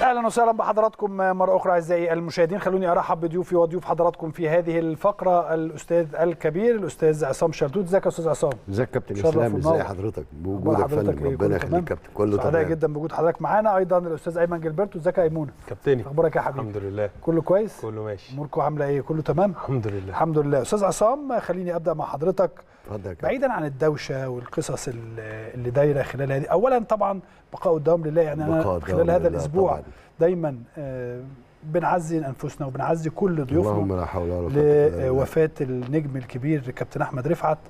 اهلا وسهلا بحضراتكم مره اخرى اعزائي المشاهدين خلوني ارحب بضيوفي وضيوف حضراتكم في هذه الفقره الاستاذ الكبير الاستاذ عصام شلتوت ازيك يا استاذ عصام ازيك كابتن شرف اسلام ومنور. ازي حضرتك أخبار بوجودك حضرتك فندم إيه؟ ربنا كله يخليك تمام؟ كابتن كله سعداء تمام جدا بوجود حضرتك معانا ايضا الاستاذ ايمن جilberto ازيك يا ايمونه كابتني اخبارك يا حبيبي الحمد لله كله كويس كله ماشي اموركم عامله ايه كله تمام الحمد لله الحمد لله استاذ عصام خليني ابدا مع حضرتك اتفضل يا كابتن بعيدا عن الدوشه والقصص ال- اللي دايره خلال هذه اولا طبعا بقاء الدوام لله يعني انا بقاء خلال الدوام هذا لله الاسبوع طبعاً. دايما آه، بنعزي انفسنا وبنعزي كل ضيوفنا اللهم لا حول ولا قوه إلا بالله. لوفاه النجم الكبير كابتن احمد رفعت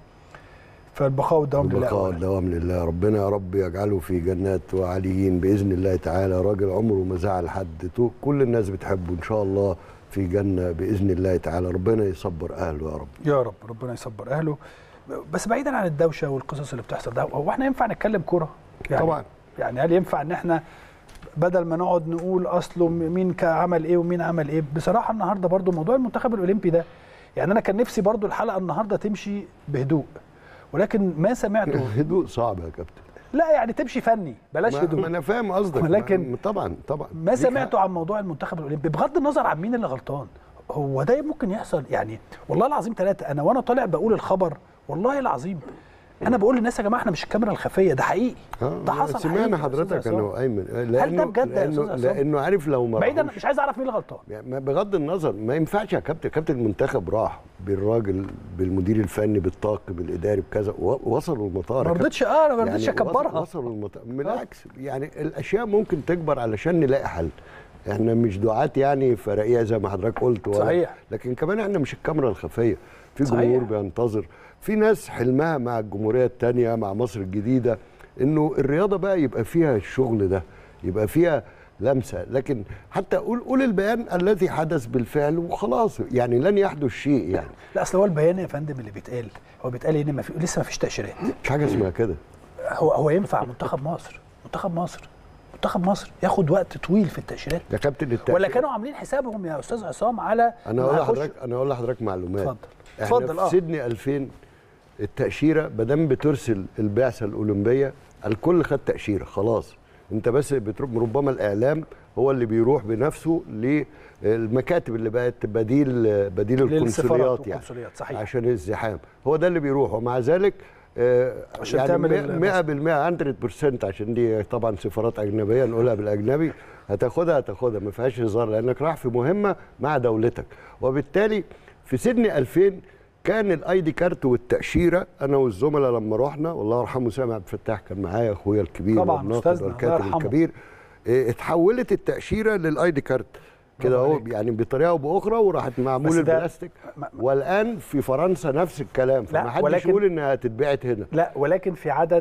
فالبقاء والدوام لله البقاء أولاً. والدوام لله ربنا يا رب يجعله في جنات وعليين باذن الله تعالى راجل عمره ما زعل حد تو- كل الناس بتحبه ان شاء الله في جنه باذن الله تعالى ربنا يصبر اهله يا رب يا رب ربنا يصبر اهله بس بعيدا عن الدوشه والقصص اللي بتحصل ده هو احنا ينفع نتكلم كوره يعني طبعا يعني هل ينفع ان احنا بدل ما نقعد نقول اصله مين كان عمل ايه ومين عمل ايه بصراحه النهارده برضو موضوع المنتخب الاولمبي ده يعني انا كان نفسي برضو الحلقه النهارده تمشي بهدوء ولكن ما سمعته هدوء صعب يا كابتن لا يعني تمشي فني بلاش ما, هدوء ما انا فاهم قصدك ولكن ما- طبعا طبعا ما ليك سمعته عن موضوع المنتخب الاولمبي بغض النظر عن مين اللي غلطان هو ده ممكن يحصل يعني والله العظيم ثلاثه انا وانا طالع بقول الخبر والله العظيم انا بقول للناس يا جماعه احنا مش الكاميرا الخفيه ده حقيقي آه، ده حصل حقيقي سمعنا يا حضرتك أستاذ انا عصام. وايمن لانه بجد يا لانه أستاذ عصام؟ لانه عارف لو ما بعيدا راحوش- مش عايز اعرف مين اللي غلطان يعني ما- بغض النظر ما ينفعش يا كابتن كابتن المنتخب راح بالراجل بالمدير الفني بالطاقم الاداري بكذا و- وصلوا المطار ما يا رضيتش اه ما يعني رضيتش اكبرها وصل- وصلوا المطار بالعكس يعني الاشياء ممكن تكبر علشان نلاقي حل احنا مش دعاة يعني فرقيه زي ما حضرتك قلت ولا صحيح. لكن كمان احنا مش الكاميرا الخفيه في صحيح. جمهور بينتظر في ناس حلمها مع الجمهوريه الثانيه مع مصر الجديده انه الرياضه بقى يبقى فيها الشغل ده يبقى فيها لمسه لكن حتى قول قول البيان الذي حدث بالفعل وخلاص يعني لن يحدث شيء يعني لا اصل هو البيان يا فندم اللي بيتقال هو بيتقال ان ما في لسه ما فيش تاشيرات مش حاجه اسمها كده هو هو ينفع منتخب مصر منتخب مصر منتخب مصر ياخد وقت طويل في التاشيرات يا كابتن التأشيرة ولا كانوا عاملين حسابهم يا استاذ عصام على انا إن اقول هيخشوا- لحضرتك انا اقول لحضرتك معلومات اتفضل. احنا اتفضل، في اه. سيدني 2000 التاشيره ما دام بترسل البعثه الاولمبيه الكل خد تاشيره خلاص انت بس بتروح ربما الاعلام هو اللي بيروح بنفسه للمكاتب اللي بقت بديل بديل للسفارات القنصليات يعني والقنصليات، صحيح. عشان الزحام هو ده اللي بيروح ومع ذلك آه، عشان يعني تعمل 100% 100% عشان دي طبعا سفارات اجنبيه نقولها بالاجنبي هتاخدها هتاخدها ما فيهاش هزار لانك رايح في مهمه مع دولتك وبالتالي في سيدني 2000 كان الاي دي كارت والتاشيره انا والزملاء لما رحنا والله يرحمه سامع عبد الفتاح كان معايا اخويا الكبير طبعاً، والناقد أستاذنا، الله والكاتب يرحمه. الكبير إيه، اتحولت التاشيره للاي دي كارت كده برافو اهو عليك. يعني بطريقه او باخرى وراحت بس معمول ده- البلاستيك ما- والان في فرنسا نفس الكلام لا، فما حدش ولكن- يقول انها هتتبعت هنا لا ولكن في عدد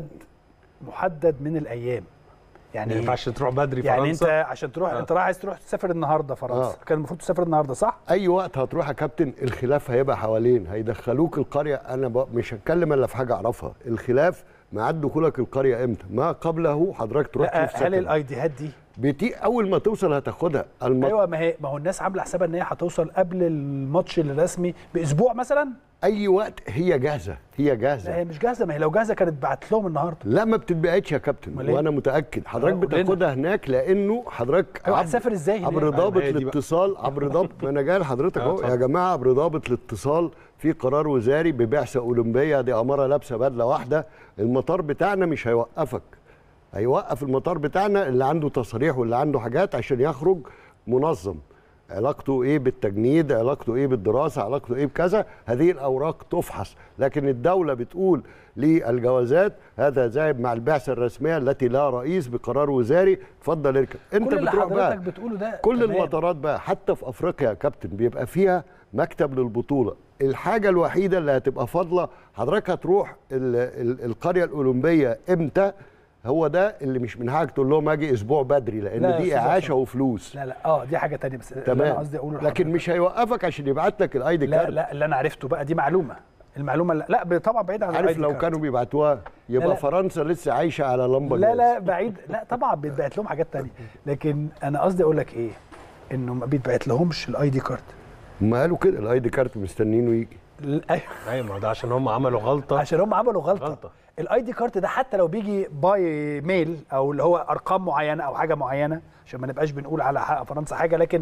محدد من الايام ما يعني ينفعش تروح بدري يعني فرنسا انت عشان تروح آه. انت رايح عايز تروح تسافر النهارده فرنسا آه. كان المفروض تسافر النهارده صح اي وقت هتروح يا كابتن الخلاف هيبقى حوالين هيدخلوك القريه انا ب... مش هتكلم الا في حاجه اعرفها الخلاف ميعاد دخولك القريه امتى ما قبله حضرتك تروح لا تشوف هل سكن. الاي ديهات دي بتي اول ما توصل هتاخدها الم... ايوه ما هي ما هو الناس عامله حسابها ان هي هتوصل قبل الماتش الرسمي باسبوع مثلا اي وقت هي جاهزه هي لا جاهزه هي مش جاهزه ما هي لو جاهزه كانت بعت لهم النهارده لا ما بتتبعتش يا كابتن أمال إيه؟ وانا متاكد حضرتك آه، قول لنا. بتاخدها هناك لانه حضرتك ايوه عبر- هتسافر ازاي هناك؟ عبر ضابط ما هي دي بقى. الاتصال عبر ضابط ما انا جاي لحضرتك آه، اهو اتفضل. يا جماعه عبر ضابط الاتصال في قرار وزاري ببعثه اولمبيه دي اماره لابسه بدله واحده المطار بتاعنا مش هيوقفك هيوقف المطار بتاعنا اللي عنده تصريح واللي عنده حاجات عشان يخرج منظم علاقته ايه بالتجنيد علاقته ايه بالدراسه علاقته ايه بكذا هذه الاوراق تفحص لكن الدوله بتقول للجوازات هذا ذاهب مع البعثه الرسميه التي لا رئيس بقرار وزاري اتفضل اركب انت كل اللي بتروح بقى حضرتك بتقوله ده كل تمام. المطارات بقى حتى في افريقيا يا كابتن بيبقى فيها مكتب للبطوله الحاجه الوحيده اللي هتبقى فاضله حضرتك هتروح ال ال القريه الاولمبيه امتى هو ده اللي مش من حقك تقول لهم اجي اسبوع بدري لان لا يا دي أستاذ اعاشه عصام. وفلوس لا لا اه دي حاجه تانية بس اللي انا تمام قصدي اقوله لكن لحضرتك. مش هيوقفك عشان يبعت لك الاي دي لا كارد لا اللي انا عرفته بقى دي معلومه المعلومه لا, لا ب- طبعا بعيد عن عارف ال ID لو card. كانوا بيبعتوها يبقى لا. فرنسا لسه عايشه على لمبه لا جاز. لا بعيد لا طبعا بيتبعت لهم حاجات تانية لكن انا قصدي اقول لك ايه انه ما بيتبعت لهمش الاي دي كارد هم قالوا كده الاي دي كارد مستنينه يجي ال- أيوة، ايوه ما ده عشان هم عملوا غلطه عشان هم عملوا غلطه, غلطة. الاي دي كارت ده حتى لو بيجي باي ميل او اللي هو ارقام معينه او حاجه معينه عشان ما نبقاش بنقول على حق فرنسا حاجه لكن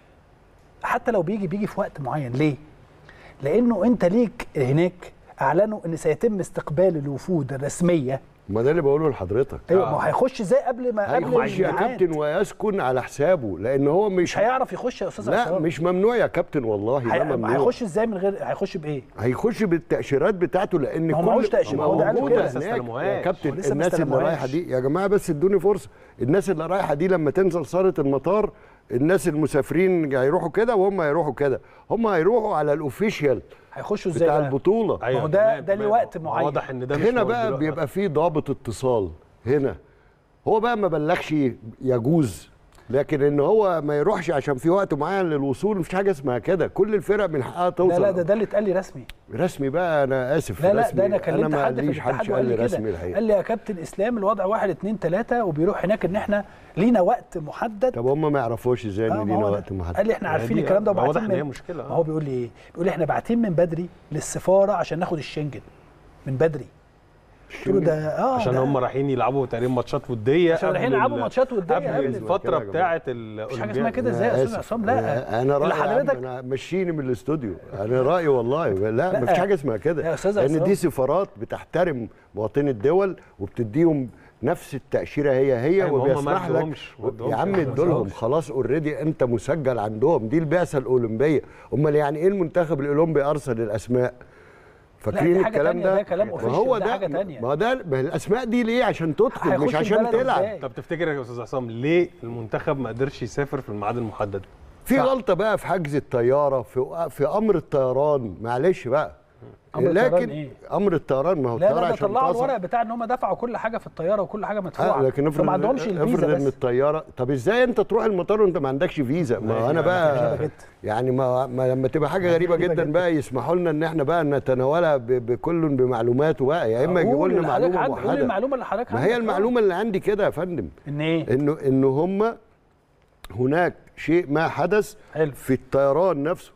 حتى لو بيجي بيجي في وقت معين ليه؟ لانه انت ليك هناك اعلنوا ان سيتم استقبال الوفود الرسميه ما ده اللي بقوله لحضرتك ايوه ما هو هيخش ازاي قبل ما قبل هيخش يا الميعاد؟ كابتن ويسكن على حسابه لان هو مش مش هيعرف يخش يا استاذ لا عصام. مش ممنوع يا كابتن والله هي- ده ممنوع هيخش ازاي من غير هيخش بايه؟ هيخش بالتاشيرات بتاعته لان ما هو كل معهوش تأشيرة، ما هو ده قال موجودة كده. لسه هناك. استلموهاش. يا هو كابتن لسه ما الناس اللي استلموهاش. رايحه دي يا جماعه بس ادوني فرصه الناس اللي رايحه دي لما تنزل صاله المطار الناس المسافرين هيروحوا كده وهم هيروحوا كده هم هيروحوا على الاوفيشال هيخشوا ازاي بتاع بقى؟ البطوله ايوه هو ده- تمام، ده ليه تمام. وقت هو معين. واضح ان ده مش هنا موجود بقى دلوقتي. بيبقى فيه ضابط اتصال هنا هو بقى ما بلغش يجوز لكن ان هو ما يروحش عشان في وقت معين للوصول مفيش حاجه اسمها كده كل الفرق من حقها لا توصل لا ده ده اللي اتقال لي رسمي رسمي بقى انا اسف لا لا رسمي. ده انا كلمت ما حد في قاليش الاتحاد حدش وقال قال لي لي رسمي كده الحقيقه قال لي يا كابتن اسلام الوضع واحد اتنين تلاته وبيروح هناك ان احنا لينا وقت محدد طب هم ما يعرفوش ازاي آه، ان ما هو لينا ده. وقت محدد قال لي احنا عارفين دي- الكلام ده ما واضح وبعتين ان هي من مشكله ما هو بيقول لي ايه؟ بيقول لي احنا باعتين من بدري للسفاره عشان ناخد الشنجن من بدري قلت له ده اه عشان ده هم رايحين يلعبوا تقريبا ماتشات وديه عشان رايحين قبل يلعبوا ال- ماتشات ودية قبل قبل الفتره كده يا جماعة. بتاعه مفيش حاجه الاولمبياد اسمها كده ازاي يا استاذ عصام لا انا اللي رايي حضرتك حضرتك انا مشيني من الاستوديو انا رايي والله لا, لا. مفيش حاجه اسمها كده يا أستاذ لان عصام. دي سفارات بتحترم مواطني الدول وبتديهم نفس التاشيره هي هي أيوة، ما هم ما وبيسمح لك ادوهمش- ما ادوهمش يا عم يا أستاذ ادولهم عصام. خلاص اوريدي انت مسجل عندهم دي البعثه الاولمبيه امال يعني ايه المنتخب الاولمبي ارسل الاسماء فاكرين دي حاجة الكلام تانية، ده ده كلام ما official، هو ده ده حاجة تانية. ما هو ده ما هي الاسماء دي ليه عشان تدخل مش هيخش عشان البلد تلعب إزاي؟ طب تفتكر يا استاذ عصام ليه المنتخب ما قدرش يسافر في الميعاد المحدد في صح. غلطه بقى في حجز الطياره في في امر الطيران معلش بقى أمر الطيران لكن إيه؟ امر الطيران ما هو لا الطياره لا ده عشان طلعوا تصل- الورق بتاع ان هم دفعوا كل حاجه في الطياره وكل حاجه مدفوعه آه لكن افرض فما عندهمش الفيزا افرض ان بس الطياره طب ازاي انت تروح المطار وانت ما عندكش فيزا ما لا، انا لا، بقى غريبة جدا. يعني ما, ما لما تبقى حاجه غريبه غريبة جدا جدا. بقى يسمحوا لنا ان احنا بقى نتناولها ب- بكل بمعلوماته بقى يا اما يجيبوا قول لنا اللي حضرتك معلومه عندك- قول موحده المعلومه اللي حضرتك ما عندك. هي آه. المعلومه اللي عندي كده يا فندم ان ايه انه ان هم هناك شيء ما حدث حلو. في الطيران نفسه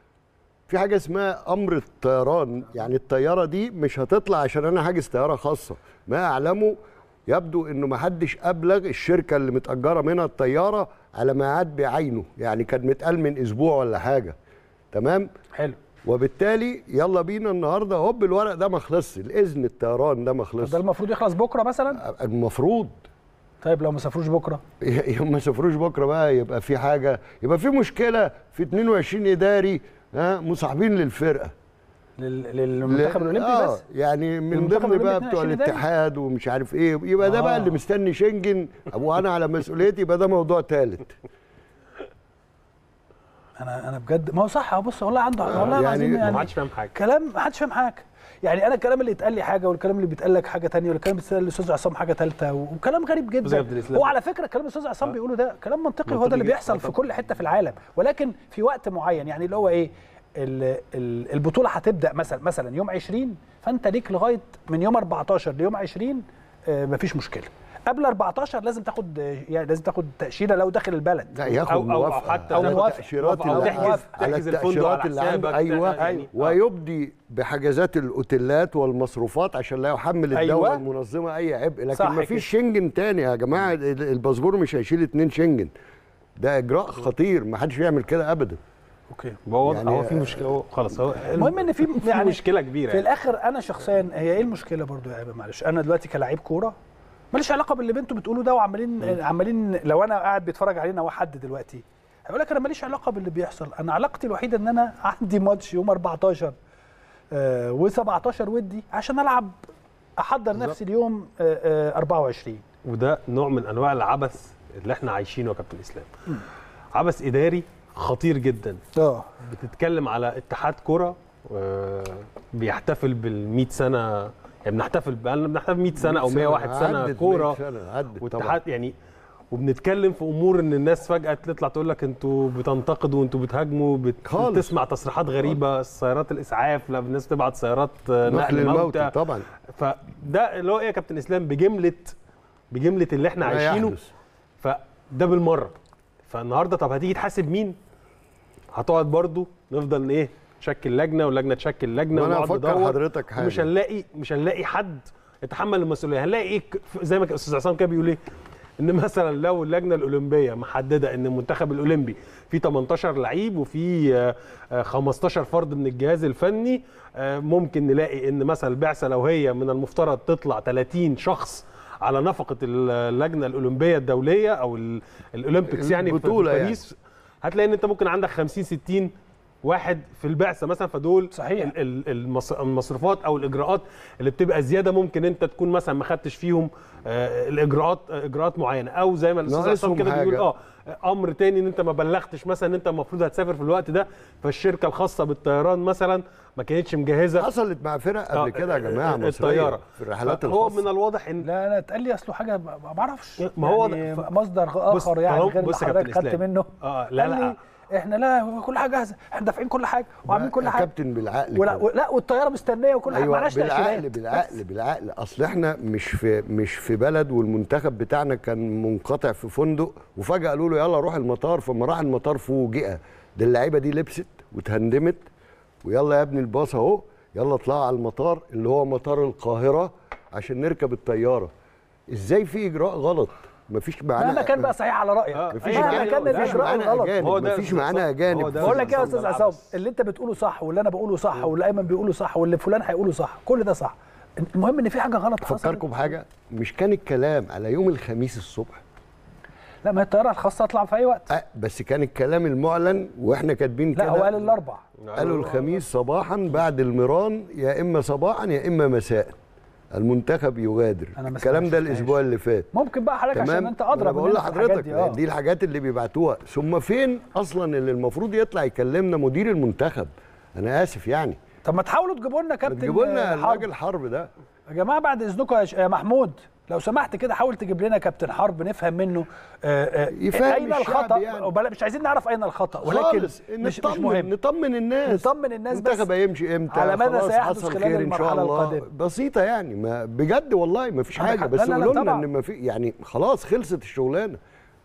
في حاجه اسمها امر الطيران يعني الطياره دي مش هتطلع عشان انا حاجز طياره خاصه ما اعلمه يبدو انه ما حدش ابلغ الشركه اللي متاجره منها الطياره على ميعاد بعينه يعني كان متقال من اسبوع ولا حاجه تمام حلو وبالتالي يلا بينا النهارده هوب الورق ده ما خلصش الاذن الطيران ده ما طب خلصش ده المفروض يخلص بكره مثلا المفروض طيب لو ما سافروش بكره يوم ما سافروش بكره بقى يبقى في حاجه يبقى في مشكله في 22 اداري ها مصاحبين للفرقه لل- للمنتخب الاولمبي آه بس يعني من المنتخب ضمن بقى الأولمبي بتوع 22 إداري؟ الاتحاد ومش عارف ايه يبقى ده بقى آه. اللي مستني شنجن وانا على مسؤوليتي يبقى ده موضوع ثالث انا انا بجد ما هو صح هو بص والله عنده والله يعني العظيم ما ما يعني حدش فاهم حاجه كلام ما حدش فاهم حاجه يعني انا الكلام اللي اتقال لي حاجه والكلام اللي بيتقال لك حاجه ثانيه والكلام اللي بيتقال للاستاذ عصام حاجه ثالثه وكلام غريب بس يا جدا عبد الإسلام. هو على فكره الكلام اللي الاستاذ عصام بيقوله ده كلام منطقي هو منطقي ده اللي جدا. بيحصل آه في طبعا. كل حته في العالم ولكن في وقت معين يعني اللي هو ايه ال- ال- البطوله هتبدا مثلا مثلا يوم 20 فانت ليك لغايه من يوم 14 ليوم 20 آه، مفيش مشكله قبل 14 لازم تاخد آه، يعني لازم تاخد تاشيره لو داخل البلد لا ياخد أو- أو- أو موافقه حتى أو على موافقة. التاشيرات أو اللي تحجز- عنده- على تحجز الفندق التاشيرات على اللي عنده حسابك، ايوه يعني. آه. ويبدي بحجزات الاوتيلات والمصروفات عشان لا يحمل الدوله أيوة. المنظمه اي عبء صح لكن ما كده. فيش شنجن تاني يا جماعه ال- الباسبور مش هيشيل اتنين شنجن ده اجراء خطير ما حدش يعمل كده ابدا اوكي هو يعني- يعني هو في مشكله هو خلاص هو المهم ان في في يعني مشكله كبيره في يعني. الاخر انا شخصيا هي ايه المشكله برضو يا ابا معلش انا دلوقتي كلاعب كوره ماليش علاقه باللي انتوا بتقولوه ده وعمالين عمالين لو انا قاعد بيتفرج علينا واحد دلوقتي هيقول لك انا ماليش علاقه باللي بيحصل انا علاقتي الوحيده ان انا عندي ماتش يوم 14 آه و17 ودي عشان العب احضر نفسي اليوم آه آه 24 وده نوع من انواع العبث اللي احنا عايشينه يا كابتن اسلام عبث اداري خطير جدا اه بتتكلم على اتحاد كره آه، بيحتفل بال 100 سنه يعني بنحتفل بقالنا بنحتفل 100 سنه او 101 سنه عدت كوره 100 سنة، عدت طبعا واتحاد يعني وبنتكلم في امور ان الناس فجاه تطلع تقول لك انتوا بتنتقدوا وانتوا بتهاجموا بت... خالص. بتسمع تصريحات غريبه سيارات الاسعاف لا الناس تبعت سيارات آه، نقل نقل الموتى موتى طبعا فده اللي هو ايه يا كابتن اسلام بجمله بجمله اللي احنا ما عايشينه يحدث. فده بالمره فالنهارده طب هتيجي تحاسب مين؟ هتقعد برضو نفضل ايه نشكل لجنه واللجنه تشكل لجنه وأنا ونقعد أفكر ندور حضرتك حاجة. مش هنلاقي مش هنلاقي حد اتحمل المسؤوليه هنلاقي ايه ك- زي ما كان استاذ عصام كده بيقول ايه ان مثلا لو اللجنه الاولمبيه محدده ان المنتخب الاولمبي فيه 18 لعيب وفيه آه، آه، 15 فرد من الجهاز الفني آه، ممكن نلاقي ان مثلا البعثه لو هي من المفترض تطلع 30 شخص على نفقه اللجنه الاولمبيه الدوليه او ال- الاولمبيكس يعني في- البطولة في يعني. باريس هتلاقي ان انت ممكن عندك 50 60 واحد في البعثه مثلا فدول صحيح. ال- ال- المص- المصروفات او الاجراءات اللي بتبقى زياده ممكن انت تكون مثلا ما خدتش فيهم آه، الاجراءات آه، اجراءات معينه او زي ما الاستاذ عصام ناقصهم كده بيقول حاجة. اه امر تاني ان انت ما بلغتش مثلا ان انت المفروض هتسافر في الوقت ده فالشركه الخاصه بالطيران مثلا ما كانتش مجهزه حصلت مع فرق آه، قبل كده يا جماعه مصريه الطياره في الرحلات هو الخاصه من الواضح ان لا انا اتقال لي اصله حاجه ما ما بعرفش ما هو يعني ده- مصدر بص، اخر يعني طالما- غير اللي بص يا كابتن حضرتك خدت إسلام. منه اه لا قال لا لي احنا لا هو كل حاجه جاهزه احنا دافعين كل حاجه وعاملين كل يا حاجه كابتن بالعقل ولا كده. لا والطياره مستنيه وكل حاجه ايوه معناش بالعقل تاشيرات بالعقل بالعقل اصل احنا مش في مش في بلد والمنتخب بتاعنا كان منقطع في فندق وفجاه قالوا له يلا روح المطار فما راح المطار فوجئ ده اللعيبه دي لبست واتهندمت ويلا يا ابني الباص اهو يلا اطلعوا على المطار اللي هو مطار القاهره عشان نركب الطياره ازاي في اجراء غلط مفيش معانا مهما كان بقى صحيح على رايك آه، مفيش أيوة، مهما أيوة، كان لا، مفيش الاجراء معانا غلط اجانب هو ده مفيش معانا هو اجانب ده بقول لك ايه يا بالظبط استاذ ده عصام العبث. اللي انت بتقوله صح واللي انا بقوله صح واللي ايمن بيقوله صح واللي فلان هيقوله صح كل ده صح المهم ان في حاجه غلط حصلت افكركم بحاجه مش كان الكلام على يوم الخميس الصبح لا ما هي الطياره الخاصه تطلع في اي وقت أه بس كان الكلام المعلن واحنا كاتبين لا كده هو قال الاربع قالوا الخميس صباحا بعد المران يا اما صباحا يا اما مساء المنتخب يغادر أنا ما الكلام ده سمعتش. الاسبوع اللي فات ممكن بقى حضرتك عشان تمام انت أنا ادرى بقول مننا في الحاجات لحضرتك دي اه دي الحاجات اللي بيبعتوها ثم فين اصلا اللي المفروض يطلع يكلمنا مدير المنتخب انا اسف يعني طب ما تحاولوا تجيبوا لنا كابتن تجيبوا لنا آه، حرب الراجل حرب ده يا جماعه بعد اذنكم يا ش- يا محمود لو سمحت كده حاول تجيب لنا كابتن حرب نفهم منه آه، آه، يفهم اين الشعب الخطا يعني. وبلا- مش عايزين نعرف اين الخطا ولكن خالص مش, مش نطمن مهم نطمن الناس نطمن الناس بس المنتخب هيمشي امتى على مدى خلاص سيحدث حصل خلال خير ان المرحلة شاء الله القادمة. بسيطه يعني ما بجد والله ما فيش عندك حاجه حق. بس لا، لا، لا، قولوا لنا طبعا. ان ما في يعني خلاص خلصت الشغلانه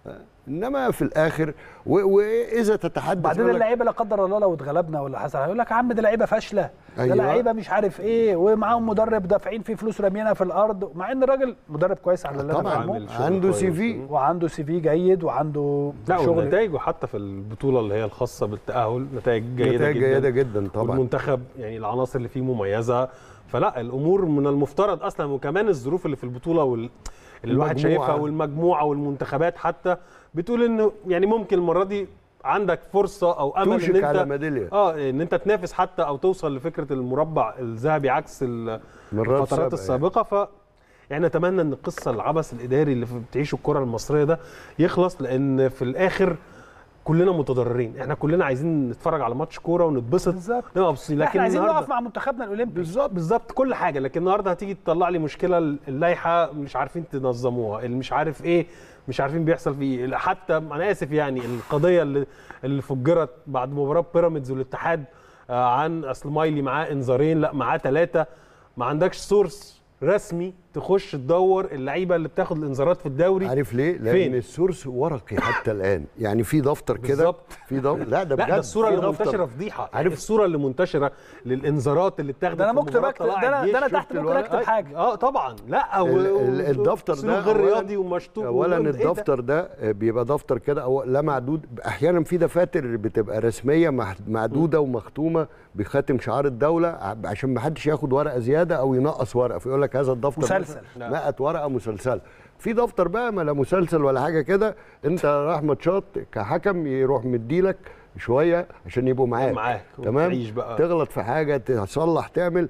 انما في الاخر و- واذا تتحدث بعدين يقول لك اللعيبه لا قدر الله لو اتغلبنا ولا حصل هيقول لك يا عم دي لعيبه فاشله ده أيوة. لعيبه مش عارف ايه ومعاهم مدرب دافعين فيه فلوس رامينها في الارض مع ان الراجل مدرب كويس على اللي انا طبعا فاهمه عامل شغل عنده سي كويس. في وعنده سي في جيد وعنده لا شغل ونتائجه حتى في البطوله اللي هي الخاصه بالتأهل نتائج جيده نتائج جدا جيده جدا طبعا والمنتخب يعني العناصر اللي فيه مميزه فلا الامور من المفترض اصلا وكمان الظروف اللي في البطوله وال... اللي الواحد المجموعة. شايفها والمجموعه والمنتخبات حتى بتقول انه يعني ممكن المره دي عندك فرصه او امل توشك ان انت على ميدالية. اه ان انت تنافس حتى او توصل لفكره المربع الذهبي عكس ال- مرات الفترات سابقة السابقه ف يعني نتمنى ان القصه العبث الاداري اللي في- بتعيشه الكره المصريه ده يخلص لان في الاخر كلنا متضررين احنا كلنا عايزين نتفرج على ماتش كوره ونتبسط بالظبط. نبقى مبسوطين لكن احنا عايزين النهاردة- نقف مع منتخبنا الاولمبي بالظبط بالظبط كل حاجه لكن النهارده هتيجي تطلع لي مشكله اللائحه مش عارفين تنظموها اللي مش عارف ايه مش عارفين بيحصل فيه إيه. حتى انا اسف يعني القضيه اللي اللي فجرت بعد مباراه بيراميدز والاتحاد آه، عن اصل مايلي معاه انذارين لا معاه ثلاثه ما عندكش سورس رسمي تخش تدور اللعيبه اللي بتاخد الانذارات في الدوري عارف ليه؟ لان فين؟ السورس ورقي حتى الان يعني في دفتر كده بالظبط. في دفتر لا ده لا بجد ده الصوره في اللي دفتر. منتشره فضيحه عارف عارف- الصوره اللي منتشره للانذارات اللي اتاخدت ده انا في ممكن مباراة اكتب طلائع ده انا الجيش. ده انا شفت تحت ممكن الورق؟ اكتب حاجه اه طبعا لا و... ال- ال- الدفتر سلوك ده غير أولاً- رياضي ومشطوب اولا وإيه ده؟ الدفتر ده بيبقى دفتر كده أو لا معدود احيانا في دفاتر بتبقى رسميه مح- معدوده ومختومه بخاتم شعار الدوله ع- عشان ما حدش ياخد ورقه زياده او ينقص ورقه فيقول لك هذا الدفتر مسلسل. مثلاً 100 ورقه مسلسله في دفتر بقى ما لا مسلسل ولا حاجه كده انت رايح ماتشات كحكم يروح مديلك شويه عشان يبقوا معاك معاك تمام وتعيش بقى. تغلط في حاجه تصلح تعمل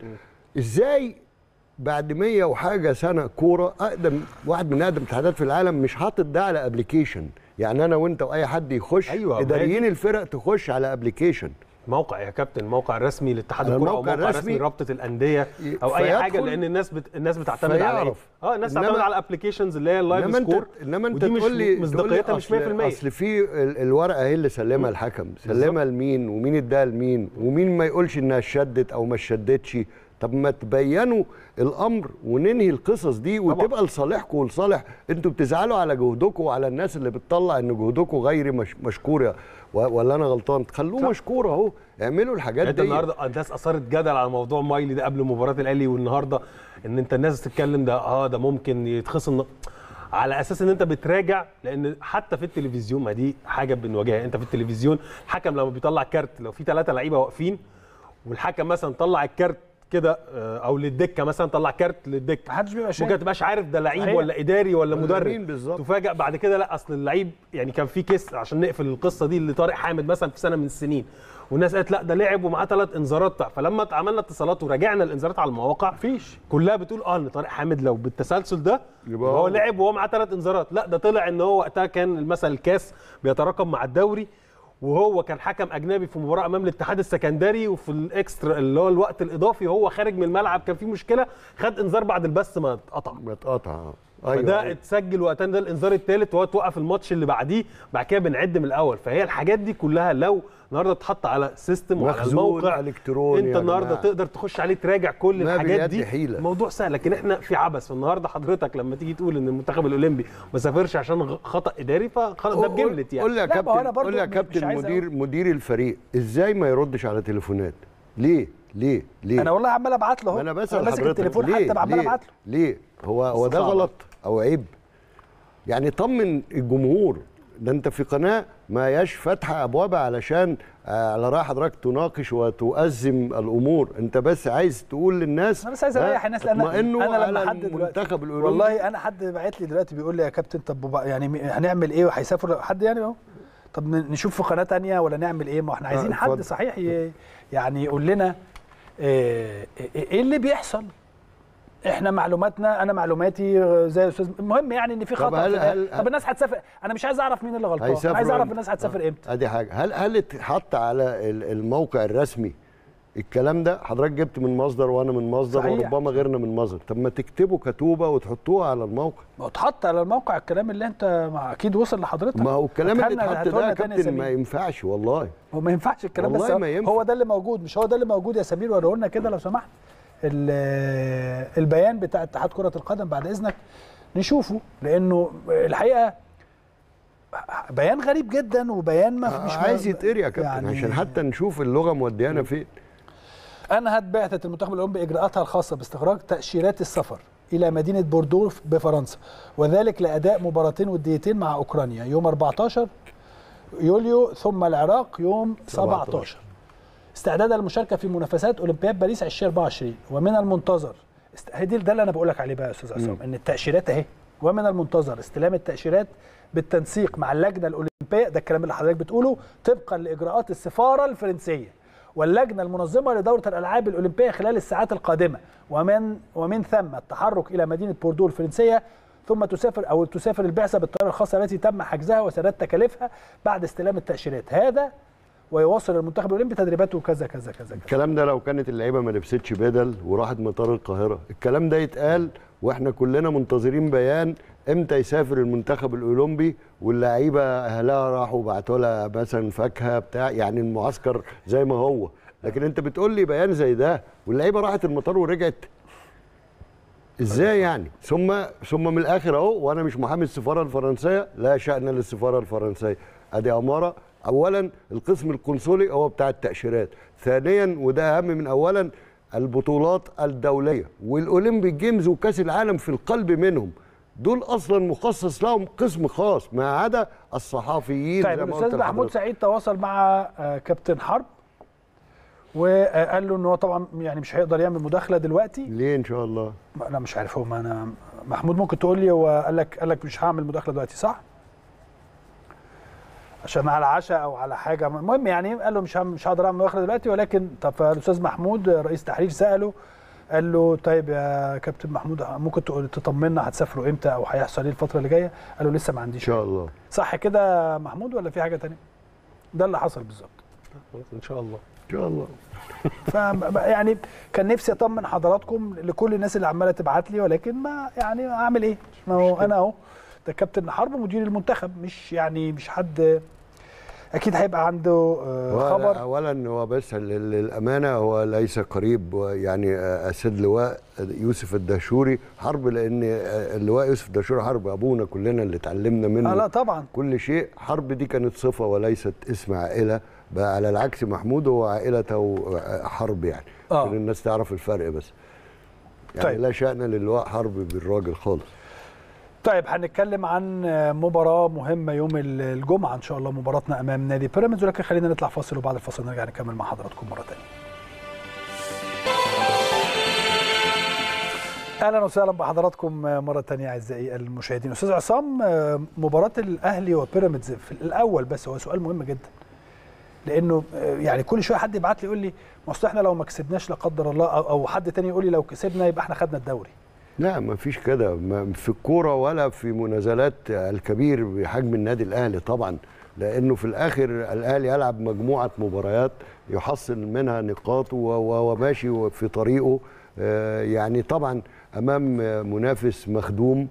ازاي بعد 100 وحاجه سنه كوره اقدم واحد من اقدم الاتحادات في العالم مش حاطط ده على ابلكيشن يعني انا وانت واي حد يخش أيوة، ما هي اداريين دي. الفرق تخش على ابلكيشن موقع يا كابتن الموقع الرسمي لاتحاد على الكره او الموقع موقع الرسمي رسمي رابطه الانديه او اي فيدخل- حاجه لان الناس بت... الناس بتعتمد على ايه فيعرف. اه الناس إنما- بتعتمد على الابلكيشنز اللي هي اللايف انما انت سكور انما انت ودي مش تقول لي مصداقيتها مش 100% اصل, أصل في ال- الورقه هي اللي سلمها الحكم سلمها لمين ومين اداها لمين ومين ما يقولش انها شدت او ما شدتش طب ما تبينوا الامر وننهي القصص دي وتبقى لصالحكم ولصالح انتوا بتزعلوا على جهدكم وعلى الناس اللي بتطلع ان جهدكم غير مش مشكوره و- ولا انا غلطان خلوه مشكور اهو اعملوا الحاجات انت دي النهارده الناس اثارت جدل على موضوع مايلي ده قبل مباراه الاهلي والنهارده ان انت الناس تتكلم ده اه ده ممكن يتخصم على اساس ان انت بتراجع لان حتى في التلفزيون ما دي حاجه بنواجهها انت في التلفزيون الحكم لما بيطلع كارت لو في ثلاثه لعيبه واقفين والحكم مثلا طلع الكارت كده آه، او للدكه مثلا طلع كارت للدكه محدش بيبقى شايف ممكن ما تبقاش عارف ده لعيب صحيح. ولا اداري ولا ولا مدرب مين بالظبط. تفاجئ بعد كده لا اصل اللعيب يعني كان في كيس عشان نقفل القصه دي اللي طارق حامد مثلا في سنه من السنين والناس قالت لا ده لعب ومعاه ثلاث انذارات بتاع. فلما عملنا اتصالات وراجعنا الانذارات على المواقع مفيش كلها بتقول اه ان طارق حامد لو بالتسلسل ده يبقى هو هو. لعب وهو معاه ثلاث انذارات لا ده طلع ان هو وقتها كان مثلا الكاس بيتراكم مع الدوري وهو كان حكم اجنبي في مباراه امام الاتحاد السكندري وفي الاكسترا اللي هو الوقت الاضافي هو خارج من الملعب كان في مشكله خد انذار بعد البث ما اتقطع بتقطع فده ايوه اتسجل وقتها ده الانذار الثالث وهو توقف الماتش اللي بعديه بعد كده بنعد من الاول فهي الحاجات دي كلها لو النهارده اتحط على سيستم وعلى مخزون الموقع إلكتروني انت يا النهارده جماعة. تقدر تخش عليه تراجع كل ما الحاجات بيد دي حيلة. الموضوع سهل لكن احنا في عبث فالنهارده حضرتك لما تيجي تقول ان المنتخب الاولمبي ما سافرش عشان غ- خطا اداري فخلاص ده بجملت يعني قول لي يا لا، ما هو أنا كابتن برضو قول لي يا مش كابتن عايز مدير مدير الفريق ازاي ما يردش على تليفونات ليه ليه ليه انا والله عمال ابعت له ما اهو انا بسال ماسك حضرتك التليفون ليه حتى عمال ليه ابعت له ليه هو هو ده صعبة. غلط او عيب يعني طمن الجمهور ده انت في قناه ما هياش فاتحه ابوابها علشان آه، على راي حضرتك تناقش وتؤزم الامور انت بس عايز تقول للناس انا بس عايز ها، اريح الناس لان اطمئنوا انا لما على حد دلوقتي المنتخب الاولمبي والله انا حد باعت لي دلوقتي بيقول لي يا كابتن طب وبقى- يعني م- هنعمل ايه وهيسافروا حد يعني اهو طب ن- نشوف في قناه تانية ولا نعمل ايه ما احنا عايزين حد اتفضل. صحيح ي- يعني يقول لنا آه، ايه اللي بيحصل احنا معلوماتنا انا معلوماتي آه، زي استاذ المهم يعني ان في طب خطا هل- في ده. هل- طب الناس هتسافر انا مش عايز اعرف مين اللي غلطان انا هيسافروا عايز اعرف امتى؟ الناس هتسافر آه، امتى ادي حاجه هل هل اتحط على ال- الموقع الرسمي الكلام ده حضرتك جبت من مصدر وانا من مصدر صحيح. وربما غيرنا من مصدر طب ما تكتبوا كتوبه وتحطوها على الموقع ما هو اتحط على الموقع الكلام اللي انت ما اكيد وصل لحضرتك ما هو الكلام اللي هاتها لنا- اتحط هاتوا ده لنا يا تاني كابتن سمير. ما ينفعش والله هو ما ينفعش الكلام والله بس هو- ما ينفع. هو ده اللي موجود مش هو ده اللي موجود يا سمير وريه لنا كده لو سمحت ال- البيان بتاع اتحاد كرة القدم بعد اذنك نشوفه لانه الحقيقة بيان غريب جدا وبيان ما مش عايز يتقري يا كابتن يعني عشان حتى نشوف اللغه موديانا فين انهت بعثة المنتخب الاولمبي اجراءاتها الخاصة باستخراج تأشيرات السفر الى مدينة بوردو بفرنسا وذلك لاداء مباراتين وديتين مع اوكرانيا يوم 14 يوليو ثم العراق يوم 17 استعدادا للمشاركه في منافسات اولمبياد باريس 2024 ومن المنتظر است... هي دي ده اللي انا بقول لك عليه بقى يا استاذ عصام ان التاشيرات اهي ومن المنتظر استلام التاشيرات بالتنسيق مع اللجنه الاولمبيه ده الكلام اللي حضرتك بتقوله طبقا لاجراءات السفاره الفرنسيه واللجنه المنظمه لدوره الالعاب الاولمبيه خلال الساعات القادمه ومن ومن ثم التحرك الى مدينه بوردو الفرنسيه ثم تسافر او تسافر البعثه بالطياره الخاصه التي تم حجزها وسداد تكاليفها بعد استلام التاشيرات هذا ويواصل المنتخب الاولمبي تدريباته كذا كذا كذا كذا الكلام ده لو كانت اللعيبه ما لبستش بدل وراحت مطار القاهره الكلام ده يتقال واحنا كلنا منتظرين بيان امتى يسافر المنتخب الاولمبي واللعيبه اهلها راحوا بعتوا لها مثلا فاكهه بتاع يعني المعسكر زي ما هو لكن انت بتقول لي بيان زي ده واللعيبه راحت المطار ورجعت ازاي يعني ثم ثم من الاخر اهو وانا مش محامي السفاره الفرنسيه لا شان للسفاره الفرنسيه ادي اماره اولا القسم القنصلي هو بتاع التاشيرات ثانيا وده اهم من اولا البطولات الدوليه والاولمبيك جيمز وكاس العالم في القلب منهم دول اصلا مخصص لهم قسم خاص ما عدا الصحفيين طيب زي ما قلت الاستاذ محمود لحضرتك. سعيد تواصل مع آه، كابتن حرب وقال له ان هو طبعا يعني مش هيقدر يعمل مداخله دلوقتي ليه ان شاء الله انا مش عارف هو ما انا محمود ممكن تقول لي هو قال لك قال لك مش هعمل مداخله دلوقتي صح؟ عشان على عشاء او على حاجه المهم يعني قال له مش هم- مش هقدر اعمل مداخله دلوقتي ولكن طب فالاستاذ محمود رئيس تحرير ساله قال له طيب يا كابتن محمود ممكن تقول تطمنا هتسافروا امتى او هيحصل ايه الفتره اللي جايه؟ قال له لسه ما ان عنديش شاء الله صح كده يا محمود ولا في حاجه تانية؟ ده اللي حصل بالظبط ان شاء الله ان شاء الله ف يعني كان نفسي اطمن حضراتكم لكل الناس اللي عماله تبعت لي ولكن ما يعني اعمل ايه؟ ما هو انا اهو ده كابتن حرب مدير المنتخب مش يعني مش حد اكيد هيبقى عنده آه، هو خبر اولا هو بس لل- للامانه هو ليس قريب يعني اسد لواء يوسف الدهشوري حرب لان اللواء يوسف الدهشوري حرب ابونا كلنا اللي اتعلمنا منه آه لا طبعا كل شيء حرب دي كانت صفه وليست اسم عائله بقى على العكس محمود هو عائلته حرب يعني آه. عشان الناس تعرف الفرق بس يعني طيب. لا شأن للواء حرب بالراجل خالص طيب هنتكلم عن مباراة مهمة يوم الجمعة إن شاء الله مباراتنا أمام نادي بيراميدز ولكن خلينا نطلع فاصل وبعد الفاصل نرجع نكمل مع حضراتكم مرة تانية. أهلا وسهلا بحضراتكم مرة تانية أعزائي المشاهدين. أستاذ عصام مباراة الأهلي وبيراميدز في الأول بس هو سؤال مهم جدا. لأنه يعني كل شوية حد يبعت لي يقول لي ما أصل إحنا لو ما كسبناش لا قدر الله أو أو حد تاني يقول لي لو كسبنا يبقى إحنا خدنا الدوري. لا ما فيش كده ما- في الكوره ولا في منازلات الكبير بحجم النادي الاهلي طبعا لانه في الاخر الاهلي يلعب مجموعه مباريات يحصل منها نقاط و- و- وماشي في طريقه آه، يعني طبعا امام آه، منافس مخدوم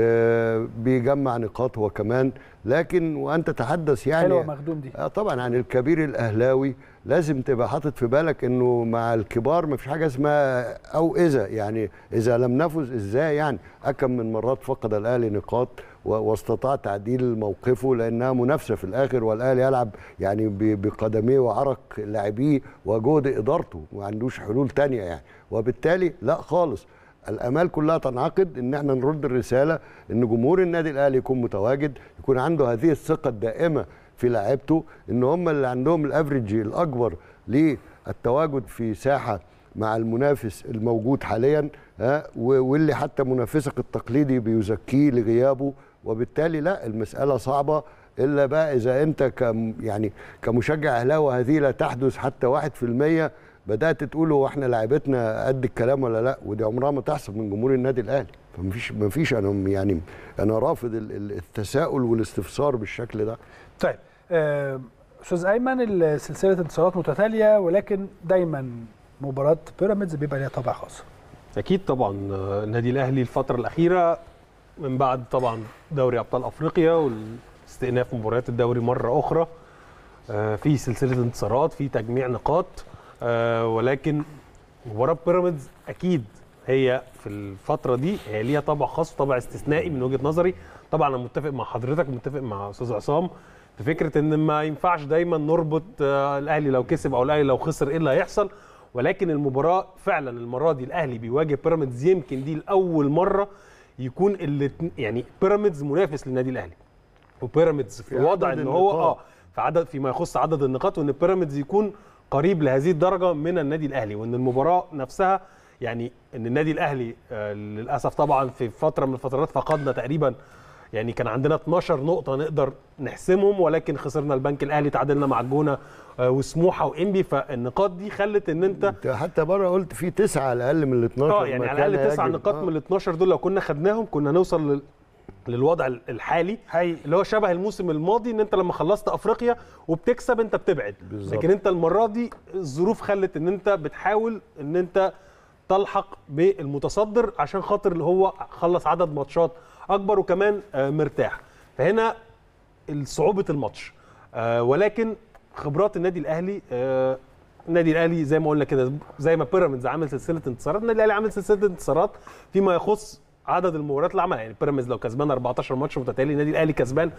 آه، بيجمع نقاط هو كمان لكن وانت تتحدث يعني حلوة مخدوم دي. آه طبعا عن الكبير الاهلاوي لازم تبقى حاطط في بالك انه مع الكبار ما فيش حاجه اسمها او اذا يعني اذا لم نفز ازاي يعني اكم من مرات فقد الاهلي نقاط و- واستطاع تعديل موقفه لانها منافسه في الاخر والاهلي يلعب يعني ب- بقدميه وعرق لاعبيه وجهد ادارته ما عندوش حلول تانية يعني وبالتالي لا خالص الامال كلها تنعقد ان احنا نرد الرساله ان جمهور النادي الاهلي يكون متواجد يكون عنده هذه الثقه الدائمه في لاعيبته ان هم اللي عندهم الافريج الاكبر للتواجد في ساحه مع المنافس الموجود حاليا ها و- واللي حتى منافسك التقليدي بيزكيه لغيابه وبالتالي لا المساله صعبه الا بقى اذا انت كم يعني كمشجع اهلاوي هذه لا تحدث حتى 1% بدات تقول هو احنا لعيبتنا قد الكلام ولا لا ودي عمرها ما تحصل من جمهور النادي الاهلي فمفيش مفيش انا يعني انا رافض ال- ال- التساؤل والاستفسار بالشكل ده طيب آه، استاذ ايمن سلسله انتصارات متتاليه ولكن دايما مباراه بيراميدز بيبقى ليها طابع خاص اكيد طبعا آه، النادي الاهلي الفتره الاخيره من بعد طبعا دوري ابطال افريقيا واستئناف مباريات الدوري مره اخرى آه، في سلسله انتصارات في تجميع نقاط آه، ولكن مباراه بيراميدز اكيد هي في الفتره دي هي ليها طابع خاص وطابع استثنائي من وجهه نظري طبعا انا متفق مع حضرتك ومتفق مع استاذ عصام في فكره ان ما ينفعش دايما نربط آه، الاهلي لو كسب او الاهلي لو خسر ايه اللي هيحصل ولكن المباراه فعلا المره دي الاهلي بيواجه بيراميدز يمكن دي لاول مره يكون الاتن- يعني بيراميدز منافس للنادي الاهلي وبيراميدز في في وضع عدد ان هو النقاط. اه في عدد فيما يخص عدد النقاط وان بيراميدز يكون قريب لهذه الدرجه من النادي الاهلي وان المباراه نفسها يعني ان النادي الاهلي آه للاسف طبعا في فتره من الفترات فقدنا تقريبا يعني كان عندنا 12 نقطه نقدر نحسمهم ولكن خسرنا البنك الاهلي تعادلنا مع الجونه آه وسموحه وانبي فالنقاط دي خلت ان انت انت حتى بره قلت في تسعه على الاقل من ال 12 اه يعني ما على كان الاقل تسع يجب. نقاط آه. من ال 12 دول لو كنا خدناهم كنا نوصل لل... للوضع الحالي حقيقي. اللي هو شبه الموسم الماضي ان انت لما خلصت افريقيا وبتكسب انت بتبعد بالظبط. لكن انت المره دي الظروف خلت ان انت بتحاول ان انت تلحق بالمتصدر عشان خاطر اللي هو خلص عدد ماتشات اكبر وكمان آه، مرتاح فهنا صعوبه الماتش آه، ولكن خبرات النادي الاهلي آه، النادي الاهلي زي ما قلنا كده زي ما بيراميدز عامل سلسله انتصارات النادي الاهلي عامل سلسله انتصارات فيما يخص عدد المباريات اللي عملها يعني بيراميدز لو كسبان 14 ماتش متتالي النادي الاهلي كسبان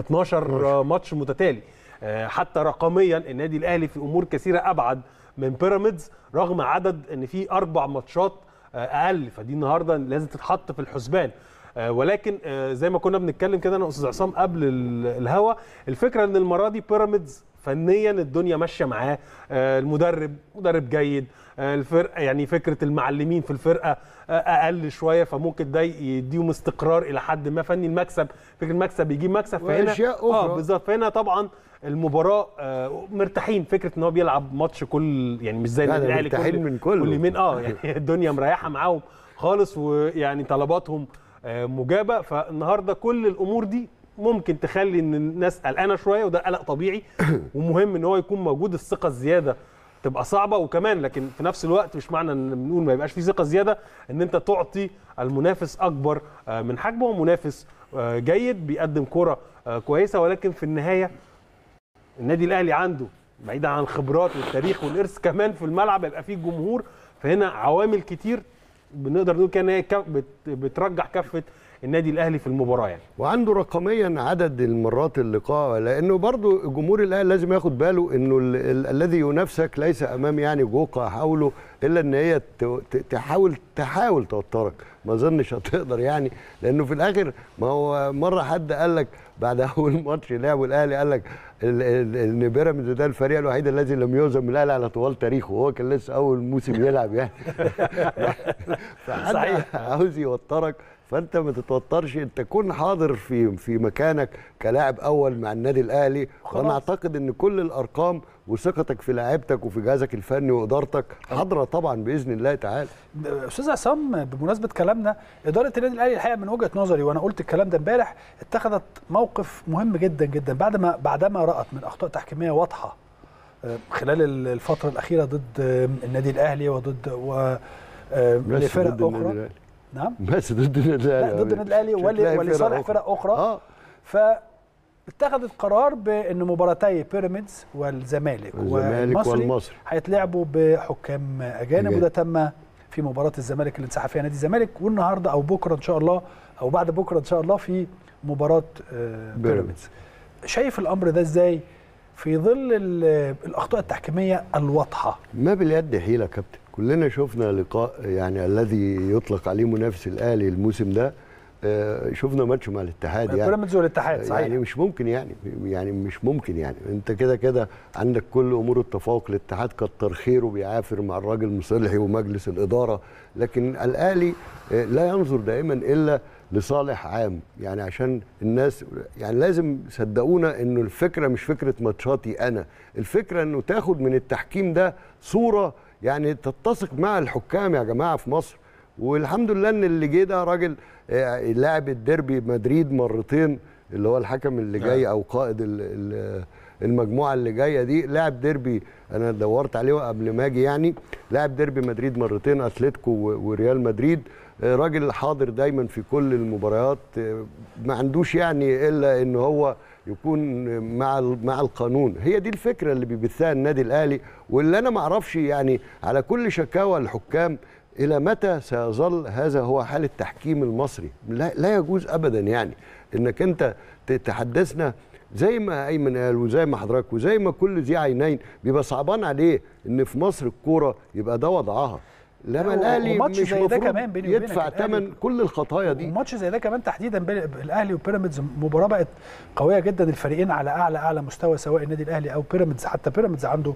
12 ماتش متتالي آه، حتى رقميا النادي الاهلي في امور كثيره ابعد من بيراميدز رغم عدد ان في اربع ماتشات آه، اقل فدي النهارده لازم تتحط في الحسبان آه، ولكن آه، زي ما كنا بنتكلم كده انا واستاذ عصام قبل ال- الهوا الفكره ان المره دي بيراميدز فنيا الدنيا ماشيه معاه آه، المدرب مدرب جيد آه، الفرقه يعني فكره المعلمين في الفرقه آه، اقل شويه فممكن ده يديهم استقرار الى حد ما فني المكسب فكره المكسب يجيب مكسب فهنا وأشياء اه أخرى. بالظبط فهنا طبعا المباراه آه، مرتاحين فكره ان هو بيلعب ماتش كل يعني مش زي لا، النادي ده الاهلي مرتاحين كل من كله. كل يومين اه يعني الدنيا مريحه معاهم خالص ويعني طلباتهم آه، مجابه فالنهارده كل الامور دي ممكن تخلي ان الناس قلقانه شويه وده قلق طبيعي ومهم ان هو يكون موجود الثقه الزياده تبقى صعبه وكمان لكن في نفس الوقت مش معنى ان بنقول ما يبقاش في ثقه زياده ان انت تعطي المنافس اكبر آه، من حجمه ومنافس آه، جيد بيقدم كره آه، كويسه ولكن في النهايه النادي الاهلي عنده بعيدا عن الخبرات والتاريخ والارث كمان في الملعب يبقى فيه جمهور فهنا عوامل كتير بنقدر نقول كان هي كف- بت- بترجح كفه النادي الاهلي في المباراه يعني وعنده رقميا عدد المرات اللقاء لانه برضو جمهور الاهلي لازم ياخد باله انه ال- ال- الذي ينافسك ليس امام يعني جوقه حوله الا ان هي ت- ت- تحاول تحاول توترك ما اظنش هتقدر يعني لانه في الاخر ما هو مره حد قال لك بعد اول ماتش لعبه الاهلي قال لك ال- ال- ان بيراميدز ده الفريق الوحيد الذي لم يهزم من الاهلي على طوال تاريخه وهو كان لسه اول موسم يلعب يعني فحد صحيح. عاوز يوترك فانت ما تتوترش انت كن حاضر في في مكانك كلاعب اول مع النادي الاهلي وانا خلاص. اعتقد ان كل الارقام وثقتك في لاعيبتك وفي جهازك الفني وادارتك حاضره طبعا باذن الله تعالى استاذ عصام بمناسبه كلامنا اداره النادي الاهلي الحقيقه من وجهه نظري وانا قلت الكلام ده امبارح اتخذت موقف مهم جدا جدا بعد ما بعدما رات من اخطاء تحكيميه واضحه آه، خلال ال- الفتره الاخيره ضد آه، النادي الاهلي وضد و آه، بس لفرق ضد النادي اخرى الأهلي. نعم بس ضد النادي الاهلي لا ضد النادي الاهلي مش ول- هتلاقي ولصالح فرق اخرى اه فاتخذت قرار بان مباراتي بيراميدز والزمالك الزمالك والمصري والمصري هيتلعبوا بحكام اجانب أجانب. وده تم في مباراه الزمالك اللي انسحب فيها نادي الزمالك والنهارده او بكره ان شاء الله او بعد بكره ان شاء الله في مباراه آه، بيراميدز. بيراميدز شايف الامر ده ازاي في ظل ال- الاخطاء التحكيميه الواضحه ما باليد حيله يا كابتن كلنا شفنا لقاء يعني الذي يطلق عليه منافس الاهلي الموسم ده آه، شفنا ماتش مع الاتحاد يعني بيراميدز والاتحاد صحيح يعني مش ممكن يعني يعني مش ممكن يعني انت كده كده عندك كل امور التفوق الاتحاد كتر خيره بيعافر مع الراجل مصلحي ومجلس الاداره لكن الاهلي آه، لا ينظر دائما الا لصالح عام يعني عشان الناس يعني لازم صدقونا انه الفكره مش فكره ماتشاتي انا الفكره انه تاخد من التحكيم ده صوره يعني تتسق مع الحكام يا جماعه في مصر والحمد لله ان اللي جه ده راجل آه، لاعب الديربي مدريد مرتين اللي هو الحكم اللي جاي او قائد ال- ال- المجموعه اللي جايه دي لاعب ديربي انا دورت عليه قبل ما اجي يعني لاعب ديربي مدريد مرتين اتلتيكو و- وريال مدريد آه، راجل حاضر دايما في كل المباريات آه، ما عندوش يعني الا ان هو يكون مع ال- مع القانون هي دي الفكره اللي بيبثها النادي الاهلي واللي انا ما اعرفش يعني على كل شكاوى الحكام الى متى سيظل هذا هو حال التحكيم المصري لا, لا يجوز ابدا يعني انك انت ت- تحدثنا زي ما ايمن قال وزي ما حضرتك وزي ما كل ذي عينين بيبقى صعبان عليه ان في مصر الكوره يبقى ده وضعها لا، لما الاهلي وماتش مش زي ده مفروض كمان بيني وبينك يدفع الأهلي- ثمن كل الخطايا دي وماتش زي ده كمان تحديدا بين الاهلي وبيراميدز مباراه بقت قويه جدا الفريقين على اعلى اعلى مستوى سواء النادي الاهلي او بيراميدز حتى بيراميدز عنده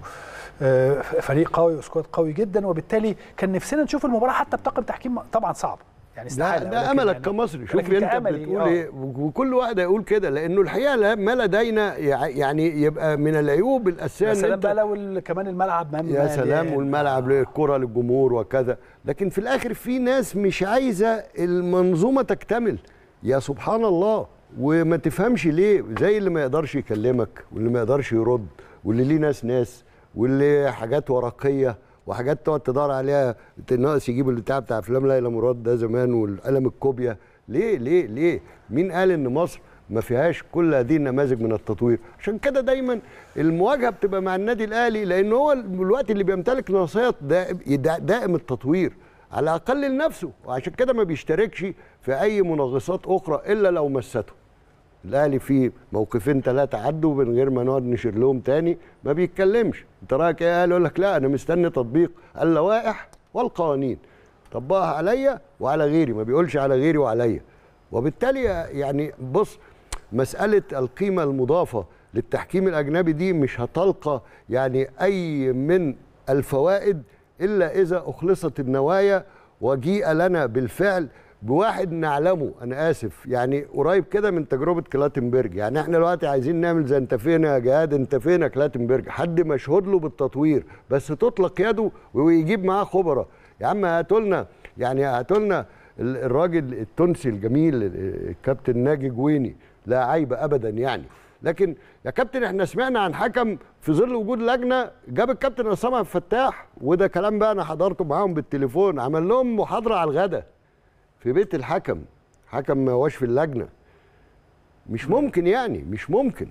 آه، فريق قوي وسكواد قوي جدا وبالتالي كان نفسنا نشوف المباراه حتى بطاقم تحكيم طبعا صعب يعني ده, استحاله ده ولكن املك يعني- كمصري لكن شوف انت كأملي، بتقول آه. ايه وكل واحد هيقول كده لانه الحقيقه لا- ما لدينا يع- يعني يبقى من العيوب الاساسيه يا إن سلام أنت بقى لو ال- كمان الملعب مم يا سلام والملعب للكره للجمهور وكذا لكن في الاخر في ناس مش عايزه المنظومه تكتمل يا سبحان الله وما تفهمش ليه زي اللي ما يقدرش يكلمك واللي ما يقدرش يرد واللي ليه ناس ناس واللي حاجات ورقيه وحاجات تقعد تدور عليها ناقص يجيب البتاع بتاع افلام ليلى مراد ده زمان والقلم الكوبيا ليه ليه ليه مين قال ان مصر ما فيهاش كل هذه النماذج من التطوير عشان كده دايما المواجهه بتبقى مع النادي الاهلي لان هو الوقت اللي بيمتلك نصيات دائم, دائم التطوير على الاقل لنفسه وعشان كده ما بيشتركش في اي منغصات اخرى الا لو مسته الاهلي فيه موقفين ثلاثه عدوا من غير ما نقعد نشير لهم تاني ما بيتكلمش انت رايك ايه قال يقول لك لا انا مستني تطبيق اللوائح والقوانين طبقها عليا وعلى غيري ما بيقولش على غيري وعليا وبالتالي يعني بص مساله القيمه المضافه للتحكيم الاجنبي دي مش هتلقى يعني اي من الفوائد الا اذا اخلصت النوايا وجيء لنا بالفعل بواحد نعلمه انا اسف يعني قريب كده من تجربه كلاتنبرج يعني احنا دلوقتي عايزين نعمل زي انت فين يا جهاد انت فين يا كلاتنبرج حد مشهود له بالتطوير بس تطلق يده ويجيب معاه خبراء يا عم هاتوا لنا يعني هاتوا لنا ال- الراجل التونسي الجميل الكابتن ناجي جويني لا عيب ابدا يعني لكن يا كابتن احنا سمعنا عن حكم في ظل وجود لجنه جاب الكابتن عصام عبد الفتاح وده كلام بقى انا حضرته معاهم بالتليفون عمل لهم محاضره على الغدا في بيت الحكم حكم ما هوش في اللجنه مش ممكن يعني مش ممكن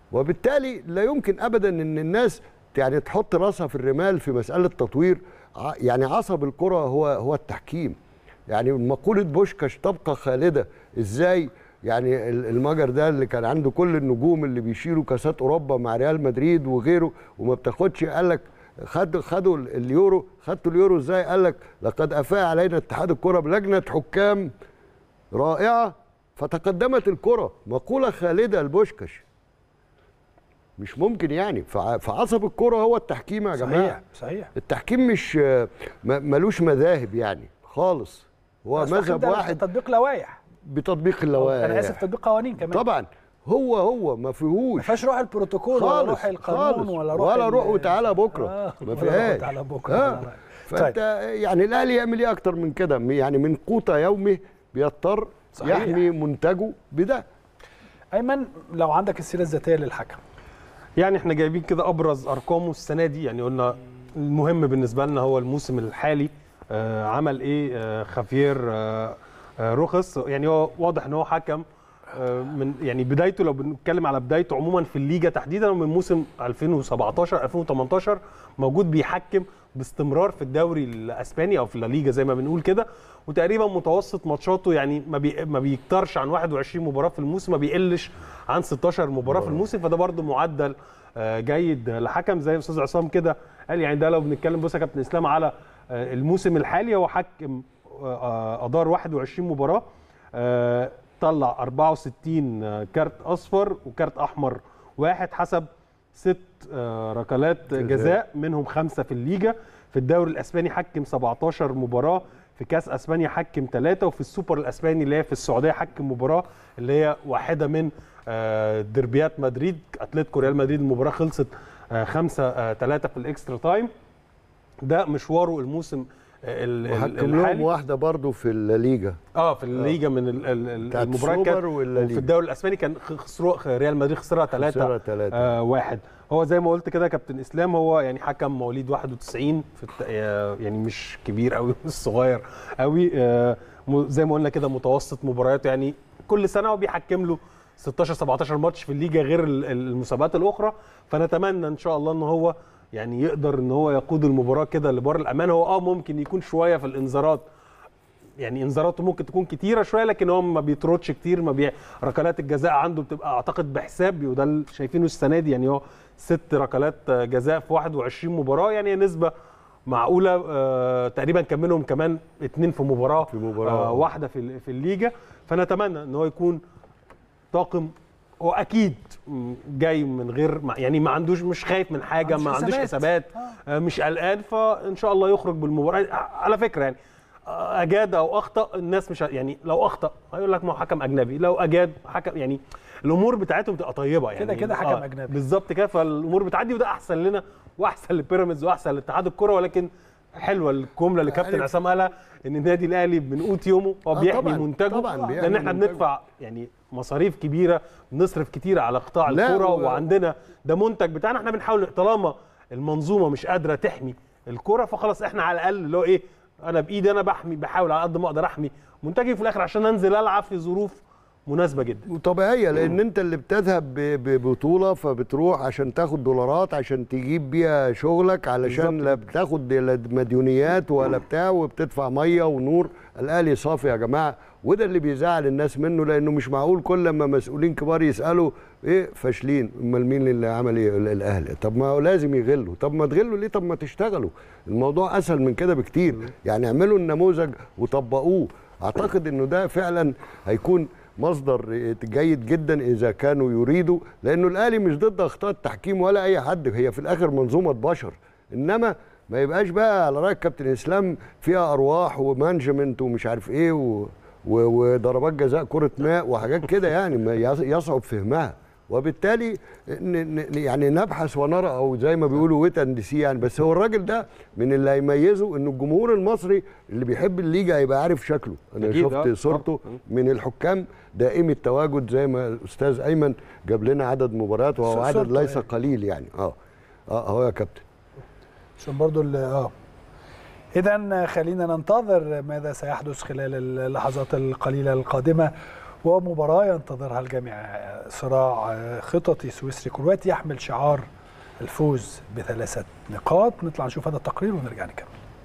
وبالتالي لا يمكن ابدا ان الناس يعني تحط راسها في الرمال في مساله تطوير ع- يعني عصب الكره هو هو التحكيم يعني مقوله بوشكاش تبقى خالده ازاي يعني ال- المجر ده اللي كان عنده كل النجوم اللي بيشيلوا كاسات اوروبا مع ريال مدريد وغيره وما بتاخدش قال لك خد خدوا ال- اليورو خدتوا اليورو ازاي قال لك لقد افاء علينا اتحاد الكره بلجنه حكام رائعه فتقدمت الكره مقوله خالده لبوشكاش مش ممكن يعني فع- فعصب الكره هو التحكيم يا جماعه صحيح صحيح التحكيم مش م- ملوش مذاهب يعني خالص هو بس مذهب ده واحد تطبيق لوائح بتطبيق اللوائح انا اسف تطبيق قوانين كمان طبعا هو هو ما ما فيهوش فيهاش روح البروتوكول ولا خالص روح القانون خالص ولا روح ولا ال- روح وتعالى بكره آه، ما ولا روح فيهاش وتعالى بكره آه. لا، لا. فانت يعني الاهلي يعمل ايه اكتر من كده يعني من قوت يومه بيضطر صحيح. يحمي منتجه بده ايمن لو عندك السيره الذاتيه للحكم يعني احنا جايبين كده ابرز ارقامه السنه دي يعني قلنا المهم بالنسبه لنا هو الموسم الحالي آه عمل ايه آه خافير آه آه رخص يعني هو واضح ان هو حكم آه من يعني بدايته لو بنتكلم على بدايته عموما في الليجا تحديدا من موسم 2017 2018 موجود بيحكم باستمرار في الدوري الاسباني او في الليجا زي ما بنقول كده وتقريبا متوسط ماتشاته يعني ما بي ما بيكترش عن 21 مباراه في الموسم ما بيقلش عن 16 مباراه في الموسم فده برده معدل آه، جيد لحكم زي استاذ عصام كده قال يعني ده لو بنتكلم بص يا كابتن اسلام على آه، الموسم الحالي هو حكم آه، آه، ادار 21 مباراه آه، طلع 64 آه، كارت اصفر وكارت احمر واحد حسب ست آه، ركلات جزاء. جزاء منهم خمسه في الليجا في الدوري الاسباني حكم 17 مباراه في كاس اسبانيا حكم ثلاثه وفي السوبر الاسباني اللي هي في السعوديه حكم مباراه اللي هي واحده من آه، ديربيات مدريد اتلتيكو ريال مدريد المباراه خلصت آه، خمسة آه، ثلاثة في الاكسترا تايم ده مشواره الموسم آه، ال- ال- وحكم لهم الحالي واحده برضو في الليجا اه في الليجا من ال- ال- ال- بتاعت المباراه السوبر كانت ولا وفي ليجا؟ الدوري الاسباني كان خ- خسروا ريال مدريد خسرها خسرها ثلاثة تلاتة. آه واحد هو زي ما قلت كده كابتن اسلام هو يعني حكم مواليد 91 في الت... آه، يعني مش كبير قوي مش صغير قوي آه م- زي ما قلنا كده متوسط مبارياته يعني كل سنه هو بيحكم له 16 17 ماتش في الليجا غير ال- ال- المسابقات الاخرى فنتمنى ان شاء الله ان هو يعني يقدر ان هو يقود المباراه كده لبر الامان هو اه ممكن يكون شويه في الانذارات يعني انذاراته ممكن تكون كتيره شويه لكن هو ما بيطردش كتير ما بي... ركلات الجزاء عنده بتبقى اعتقد بحساب وده اللي شايفينه السنه دي يعني هو ست ركلات جزاء في 21 مباراه يعني نسبه معقوله آه تقريبا كان منهم كمان اتنين في مباراه في مباراة. آه واحده في ال- في الليجا فنتمنى ان هو يكون طاقم هو اكيد م- جاي من غير ما يعني ما عندوش مش خايف من حاجه عندوش ما عندوش حسابات. حسابات آه، مش قلقان فان شاء الله يخرج بالمباراه على فكره يعني آه، اجاد او اخطا الناس مش ه- يعني لو اخطا هيقول لك ما هو حكم اجنبي لو اجاد حكم يعني الامور بتاعتهم تبقى طيبه يعني كده كده حكم أجنبي. بالظبط كده فالامور بتعدي وده احسن لنا واحسن لبيراميدز واحسن لاتحاد الكره ولكن حلوه الجمله اللي كابتن عارف. عصام قالها ان النادي الاهلي بنقوت يومه هو آه بيحمي طبعاً، منتجه طبعاً بيحمي لان احنا منتجه. بندفع يعني مصاريف كبيره بنصرف كتير على قطاع لا، الكره و- وعندنا ده منتج بتاعنا احنا بنحاول طالما المنظومه مش قادره تحمي الكره فخلاص احنا على الاقل اللي هو ايه انا بايدي انا بحمي بحاول على قد ما اقدر احمي منتجي في الاخر عشان انزل العب في ظروف مناسبه جدا وطبيعيه لان انت اللي بتذهب ب- ببطوله فبتروح عشان تاخد دولارات عشان تجيب بيها شغلك علشان بالظبط. لا بتاخد لا مديونيات ولا بتاع وبتدفع ميه ونور الاهلي صافي يا جماعه وده اللي بيزعل الناس منه لانه مش معقول كل لما مسؤولين كبار يسالوا ايه فاشلين امال مين اللي عمل ايه ال- الاهلي طب ما هو لازم يغلوا طب ما تغلوا ليه طب ما تشتغلوا الموضوع اسهل من كده بكتير يعني اعملوا النموذج وطبقوه اعتقد انه ده فعلا هيكون مصدر جيد جدا اذا كانوا يريدوا لانه الاهلي مش ضد اخطاء التحكيم ولا اي حد هي في الاخر منظومه بشر انما ما يبقاش بقى على راي كابتن اسلام فيها ارواح ومانجمنت ومش عارف ايه و و- وضربات جزاء كره ماء وحاجات كده يعني ما يص- يصعب فهمها وبالتالي ن- ن- يعني نبحث ونرى او زي ما بيقولوا ويت اند سي يعني بس هو الراجل ده من اللي هيميزه ان الجمهور المصري اللي بيحب الليجا هيبقى عارف شكله انا أكيد، آه، شفت صورته طبعاً. من الحكام دائم التواجد زي ما الاستاذ ايمن جاب لنا عدد مباريات وهو عدد صورته ليس يعني. قليل يعني اه اه اهو يا كابتن عشان برضو ال- اه اذا خلينا ننتظر ماذا سيحدث خلال اللحظات القليله القادمه ومباراة ينتظرها الجميع صراع خططي سويسري كرواتي يحمل شعار الفوز بثلاثة نقاط نطلع نشوف هذا التقرير ونرجع نكمل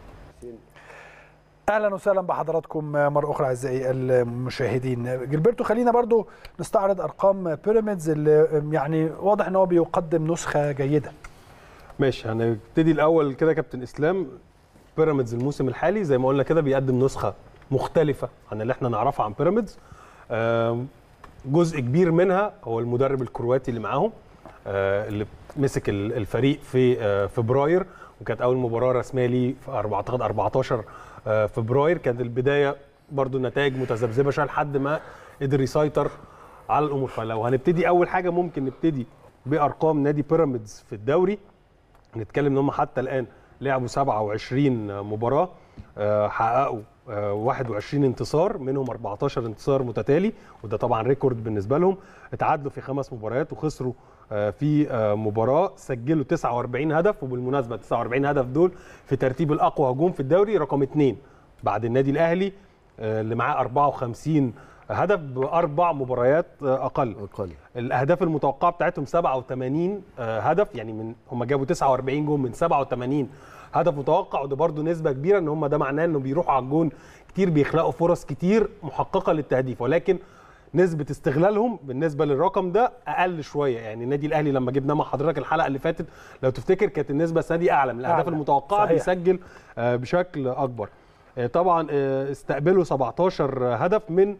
اهلا وسهلا بحضراتكم مره اخرى اعزائي المشاهدين جilberto خلينا برضو نستعرض ارقام بيراميدز اللي يعني واضح ان هو بيقدم نسخه جيده ماشي هنبتدي الاول كده كابتن اسلام بيراميدز الموسم الحالي زي ما قلنا كده بيقدم نسخه مختلفه عن اللي احنا نعرفها عن بيراميدز آم، جزء كبير منها هو المدرب الكرواتي اللي معاهم آه، اللي مسك ال- الفريق في آه، فبراير وكانت اول مباراه رسميه ليه في أربعة- اعتقد 14 آه، فبراير كانت البدايه برضو النتائج متذبذبه شويه لحد ما قدر يسيطر على الامور فلو هنبتدي اول حاجه ممكن نبتدي بارقام نادي بيراميدز في الدوري نتكلم ان هم حتى الان لعبوا 27 مباراه آه، حققوا آه، 21 انتصار منهم 14 انتصار متتالي وده طبعا ريكورد بالنسبه لهم اتعادلوا في خمس مباريات وخسروا آه، في آه، مباراه سجلوا 49 هدف وبالمناسبه 49 هدف دول في ترتيب الاقوى هجوم في الدوري رقم اثنين بعد النادي الاهلي آه، اللي معاه 54 هدف باربع مباريات آه، اقل اقل الاهداف المتوقعه بتاعتهم 87 آه، هدف يعني من هم جابوا 49 جون من 87 هدف متوقع وده برده نسبه كبيره ان هم ده معناه انه بيروحوا على الجون كتير بيخلقوا فرص كتير محققه للتهديف ولكن نسبة استغلالهم بالنسبة للرقم ده أقل شوية يعني النادي الأهلي لما جبناه مع حضرتك الحلقة اللي فاتت لو تفتكر كانت النسبة السنة دي أعلى من الأهداف أعلى. المتوقعة صحيح. بيسجل آه، بشكل أكبر آه، طبعا آه، استقبلوا 17 هدف من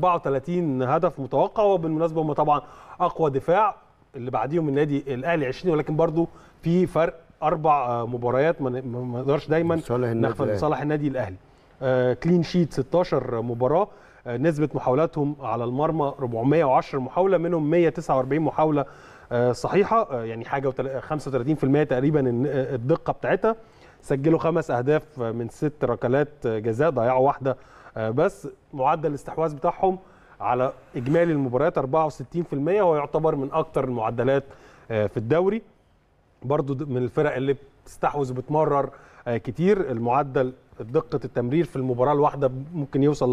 34 هدف متوقع وبالمناسبه هم طبعا اقوى دفاع اللي بعديهم النادي الاهلي 20 ولكن برضو في فرق اربع آه، مباريات ما ن- ما نقدرش دايما لصالح النادي نغفل الأهلي. لصالح النادي الاهلي آه، كلين شيت 16 مباراه آه، نسبه محاولاتهم على المرمى 410 محاوله منهم 149 محاوله آه، صحيحه آه، يعني حاجه وتل- 35% تقريبا الن- آه، الدقه بتاعتها سجلوا خمس اهداف آه، من ست ركلات آه، جزاء ضيعوا واحده آه، بس معدل الاستحواذ بتاعهم على اجمالي المباريات 64% هو يعتبر من اكتر المعدلات آه، في الدوري برضو د- من الفرق اللي بتستحوذ وبتمرر آه، كتير المعدل دقة التمرير في المباراة الواحدة ممكن يوصل ل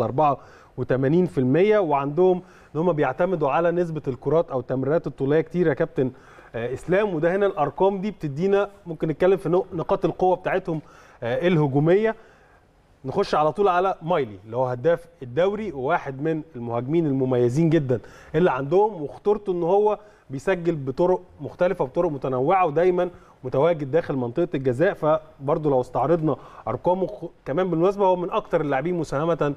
84% وعندهم ان هم بيعتمدوا على نسبة الكرات او التمريرات الطولية كتير يا كابتن آه، اسلام وده هنا الارقام دي بتدينا ممكن نتكلم في نق- نقاط القوة بتاعتهم آه، الهجومية نخش على طول على مايلي اللي هو هداف الدوري وواحد من المهاجمين المميزين جدا اللي عندهم وخطورته ان هو بيسجل بطرق مختلفه بطرق متنوعه ودايما متواجد داخل منطقه الجزاء فبرضه لو استعرضنا ارقامه خ- كمان بالمناسبه هو من اكتر اللاعبين مساهمه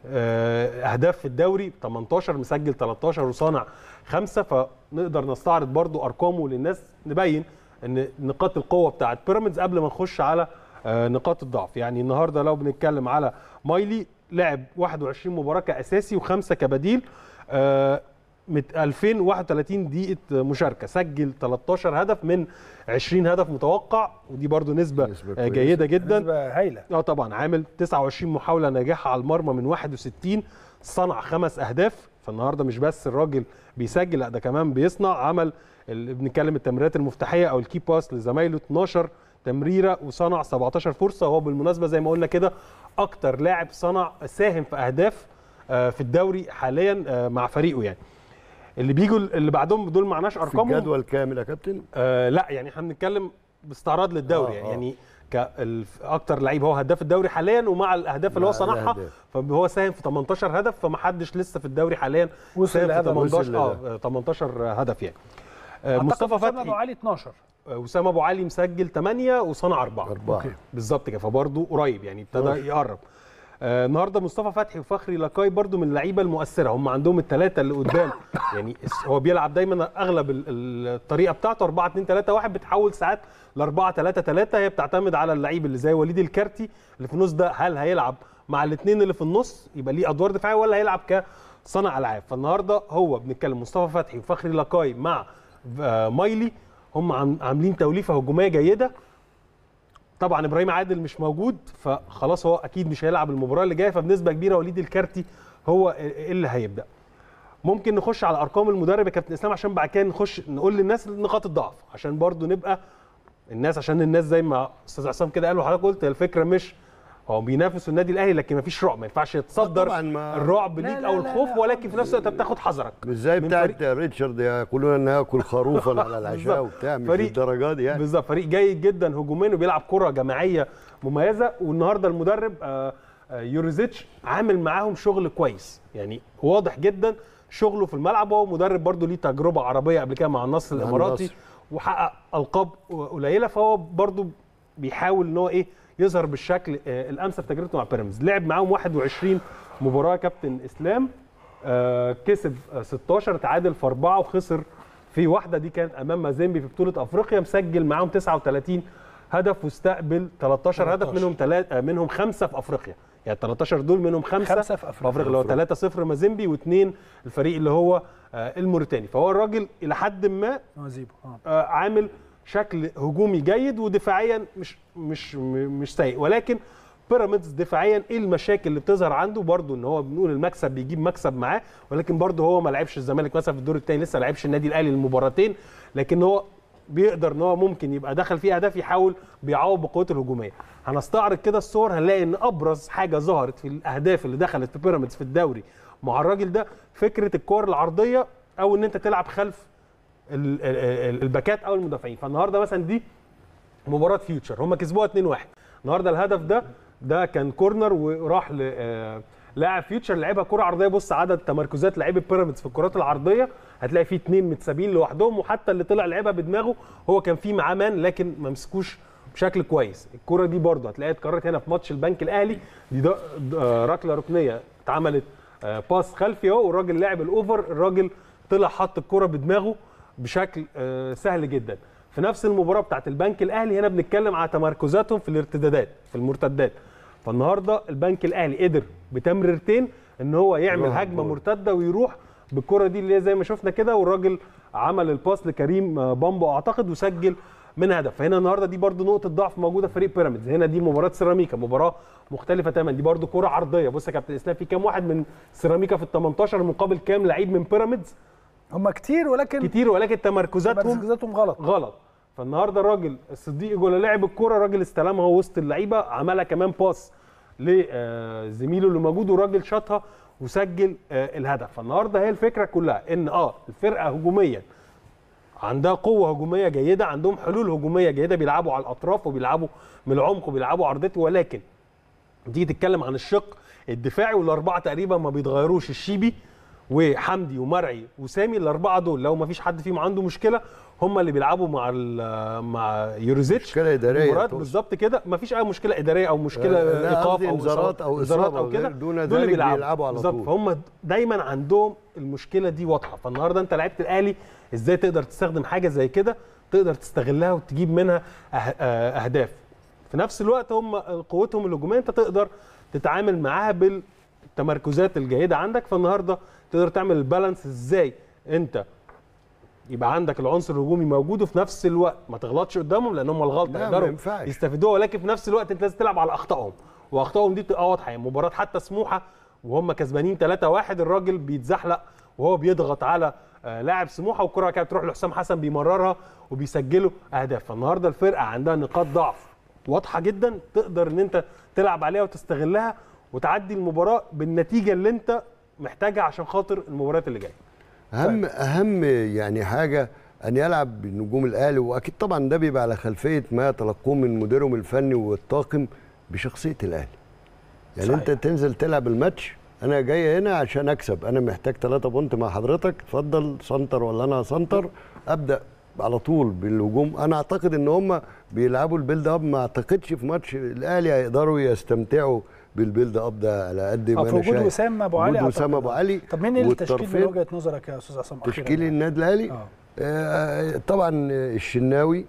آه، اهداف في الدوري 18 مسجل 13 وصانع خمسه فنقدر نستعرض برضه ارقامه للناس نبين ان نقاط القوه بتاعت بيراميدز قبل ما نخش على آه، نقاط الضعف يعني النهارده لو بنتكلم على مايلي لعب 21 مباراه كاساسي وخمسه كبديل آه، مت- 2031 دقيقه مشاركه سجل 13 هدف من 20 هدف متوقع ودي برضو نسبه, نسبة آه، كويسة. جيده جدا نسبة هايله اه طبعا عامل 29 محاوله ناجحه على المرمى من 61 صنع خمس اهداف فالنهارده مش بس الراجل بيسجل لا ده كمان بيصنع عمل ال- بنتكلم التمريرات المفتاحيه او الكي باس لزمايله 12 تمريره وصنع 17 فرصه وهو بالمناسبه زي ما قلنا كده اكتر لاعب صنع ساهم في اهداف آه، في الدوري حاليا آه، مع فريقه يعني اللي بيجوا اللي بعدهم دول معناش في ارقامهم الجدول كامل يا كابتن آه لا يعني احنا بنتكلم باستعراض للدوري آه، يعني, آه. يعني كاكتر لعيب هو هداف الدوري حاليا ومع الاهداف اللي هو مع صنعها الأهداف. فهو ساهم في 18 هدف فما حدش لسه في الدوري حاليا وصل ساهم في لهدف. 18 وصل اه 18 هدف يعني آه، أعتقد مصطفى أسامة ابو فتحي علي 12 آه، وسام ابو علي مسجل 8 وصنع 4 أربعة أوكي. بالظبط كده فبرضه قريب يعني ابتدى يقرب آه، النهارده مصطفى فتحي وفخري لاكاي برضو من اللعيبه المؤثره هم عندهم الثلاثه اللي قدام يعني الس- هو بيلعب دايما اغلب ال- ال- الطريقه بتاعته 4 2 3 1 بتحول ساعات ل 4 3 3 هي بتعتمد على اللعيب اللي زي وليد الكارتي اللي في النص ده هل هيلعب مع الاثنين اللي في النص يبقى ليه ادوار دفاعيه ولا هيلعب كصانع العاب فالنهارده هو بنتكلم مصطفى فتحي وفخري لاكاي مع آه، مايلي هم عام- عاملين توليفه هجوميه جيده طبعا ابراهيم عادل مش موجود فخلاص هو اكيد مش هيلعب المباراه اللي جايه فبنسبه كبيره وليد الكارتي هو اللي هيبدا ممكن نخش على ارقام المدرب يا كابتن اسلام عشان بعد كده نخش نقول للناس نقاط الضعف عشان برضو نبقى الناس عشان الناس زي ما استاذ عصام كده قال وحضرتك قلت الفكره مش هو بينافسوا النادي الاهلي لكن مفيش رعب ما ينفعش يتصدر طبعاً ما- الرعب لا، ليك لا، او لا، الخوف لا، ولكن في نفس الوقت بتاخد حذرك مش زي من بتاعت فريق- ريتشارد يقولون ان ياكل خروفا على العشاء بالظبط. وبتاع مش فريق- الدرجات دي يعني بالظبط فريق جيد جدا هجوميا وبيلعب كره جماعيه مميزه والنهارده المدرب آه، آه، يوريزيتش عامل معاهم شغل كويس يعني واضح جدا شغله في الملعب وهو مدرب برضه ليه تجربه عربيه قبل كده مع النصر مع الاماراتي النصر. وحقق القاب قليله فهو برضه بيحاول ان هو ايه يظهر بالشكل آه، الامثل في تجربته مع بيراميدز لعب معاهم 21 مباراه كابتن اسلام آه، كسب آه، 16 تعادل في اربعه وخسر في واحده دي كانت امام مازيمبي في بطوله افريقيا مسجل معاهم 39 هدف واستقبل 13 هدف 13. منهم تلات منهم خمسه في افريقيا يعني 13 دول منهم خمسه, خمسة في أفريقيا. اللي هو 3 0 مازيمبي واثنين الفريق اللي هو آه، الموريتاني فهو الراجل الى حد ما نجيبه اه آه، عامل شكل هجومي جيد ودفاعيا مش مش م- مش سيء ولكن بيراميدز دفاعيا ايه المشاكل اللي بتظهر عنده برضو ان هو بنقول المكسب بيجيب مكسب معاه ولكن برضو هو ما لعبش الزمالك مثلا في الدور الثاني لسه ما لعبش النادي الاهلي المباراتين لكن هو بيقدر ان هو ممكن يبقى دخل فيه اهداف يحاول بيعوض بقوته الهجوميه هنستعرض كده الصور هنلاقي ان ابرز حاجه ظهرت في الاهداف اللي دخلت في بيراميدز في الدوري مع الراجل ده فكره الكور العرضيه او ان انت تلعب خلف ال- ال- ال- الباكات او المدافعين فالنهارده مثلا دي مباراه فيوتشر هم كسبوها 2-1 النهارده الهدف ده ده كان كورنر وراح ل آه، لاعب فيوتشر لعبها كره عرضيه بص عدد تمركزات لعيبه بيراميدز في الكرات العرضيه هتلاقي فيه اثنين متسابين لوحدهم وحتى اللي طلع لعبها بدماغه هو كان فيه معاه مان لكن ما مسكوش بشكل كويس الكره دي برضه هتلاقيها اتكررت هنا في ماتش البنك الاهلي دي ده آه، ركله ركنيه اتعملت آه، باس خلفي اهو والراجل لعب الاوفر الراجل طلع حط الكره بدماغه بشكل آه، سهل جدا في نفس المباراه بتاعت البنك الاهلي هنا بنتكلم على تمركزاتهم في الارتدادات في المرتدات فالنهارده البنك الاهلي قدر بتمريرتين ان هو يعمل يروح هجمه الجول. مرتده ويروح بالكره دي اللي هي زي ما شفنا كده والراجل عمل الباس لكريم آه، بامبو اعتقد وسجل من هدف فهنا النهارده دي برده نقطه ضعف موجوده في فريق بيراميدز هنا دي مباراه سيراميكا مباراه مختلفه تماما دي برده كره عرضيه بص يا كابتن اسلام في كام واحد من سيراميكا في ال 18 مقابل كام لعيب من بيراميدز هم كتير ولكن كتير ولكن تمركزاتهم تمركزاتهم غلط غلط فالنهارده الراجل الصديق جولا لعب الكوره الراجل استلمها وسط اللعيبه عملها كمان باس لزميله اللي موجود والراجل شاطها وسجل آه، الهدف فالنهارده هي الفكره كلها ان اه الفرقه هجوميا عندها قوه هجوميه جيده عندهم حلول هجوميه جيده بيلعبوا على الاطراف وبيلعبوا من العمق وبيلعبوا عرضتي ولكن تيجي تتكلم عن الشق الدفاعي والاربعه تقريبا ما بيتغيروش الشيبي وحمدي ومرعي وسامي الاربعه دول لو ما فيش حد فيهم عنده مشكله هم اللي بيلعبوا مع ال- مع يوروزيتش مشكلة إدارية المباراة تقصد. بالظبط كده ما فيش اي مشكله اداريه او مشكله لا، ايقاف قصدي او إنذارات أو إنذارات إصابة او كده وغير دون دول ذلك اللي بيلعبوا على بالظبط طول. فهم دايما عندهم المشكله دي واضحه فالنهارده انت لعيبه الاهلي ازاي تقدر تستخدم حاجه زي كده تقدر تستغلها وتجيب منها أه- آه، اهداف في نفس الوقت هم قوتهم الهجوميه انت تقدر تتعامل معاها بالتمركزات الجيده عندك فالنهارده تقدر تعمل البالانس ازاي انت يبقى عندك العنصر الهجومي موجود وفي نفس الوقت ما تغلطش قدامهم لان هم الغلطه لا، ما يقدروا ينفعش. يستفيدوها ولكن في نفس الوقت انت لازم تلعب على اخطائهم واخطائهم دي بتبقى واضحه يعني مباراه حتى سموحه وهم كسبانين 3-1 الراجل بيتزحلق وهو بيضغط على آه، لاعب سموحه والكره كانت تروح لحسام حسن بيمررها وبيسجلوا اهداف فالنهارده الفرقه عندها نقاط ضعف واضحه جدا تقدر ان انت تلعب عليها وتستغلها وتعدي المباراه بالنتيجه اللي انت محتاجها عشان خاطر المباريات اللي جايه اهم اهم يعني حاجه ان يلعب بالنجوم الاهلي واكيد طبعا ده بيبقى على خلفيه ما تلقوه من مديرهم الفني والطاقم بشخصيه الاهلي يعني صحيح. انت تنزل تلعب الماتش انا جاي هنا عشان اكسب انا محتاج 3 بونت مع حضرتك اتفضل سنتر ولا انا سنتر ابدا على طول بالهجوم انا اعتقد ان هم بيلعبوا البيلد اب ما اعتقدش في ماتش الاهلي هيقدروا يستمتعوا بالبيلد اب ده على قد ما آه، في انا وجود شايف وسام ابو علي وجود وسام أعتقد. ابو علي طب مين التشكيل من والطرفين. وجهه نظرك يا استاذ عصام أخيراً تشكيل يعني؟ النادي الاهلي آه. آه طبعا الشناوي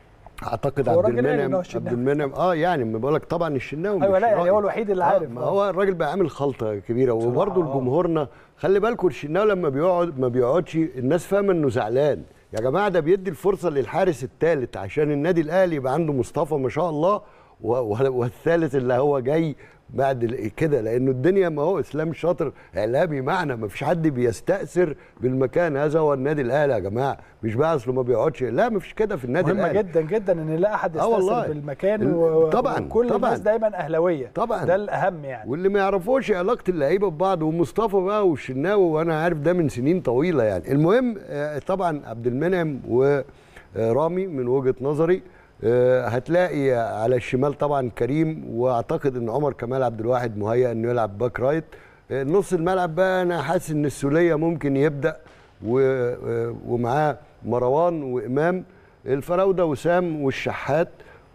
اعتقد هو عبد راجل قال إن هو المنعم الشناوي. عبد المنعم اه يعني ما بقول لك طبعا الشناوي ايوه مش لا يعني رأيي. هو الوحيد اللي آه عارف ما آه. هو الراجل بقى عامل خلطه كبيره وبرده آه. لجمهورنا خلي بالكم الشناوي لما بيقعد ما بيقعدش الناس فاهمه انه زعلان يا جماعه ده بيدي الفرصه للحارس الثالث عشان النادي الاهلي يبقى عنده مصطفى ما شاء الله و- و- والثالث اللي هو جاي بعد ال- كده لانه الدنيا ما هو اسلام شاطر اعلامي معنا ما فيش حد بيستاثر بالمكان هذا هو النادي الاهلي يا جماعه مش بقى اصله ما بيقعدش لا ما فيش كده في النادي مهمه الاهلي جدا جدا ان لا احد آه والله. يستأثر بالمكان ال- و... طبعاً، وكل طبعاً. الناس دايما اهلاويه طبعاً. ده الاهم يعني واللي ما يعرفوش علاقه اللعيبه ببعض ومصطفى بقى والشناوي وانا عارف ده من سنين طويله يعني المهم آه، طبعا عبد المنعم ورامي من وجهه نظري آه، هتلاقي على الشمال طبعا كريم واعتقد ان عمر كمال عبد الواحد مهيأ انه يلعب باك رايت آه، نص الملعب بقى انا حاسس ان السوليه ممكن يبدا و- آه، ومعاه مروان وامام الفراوده وسام والشحات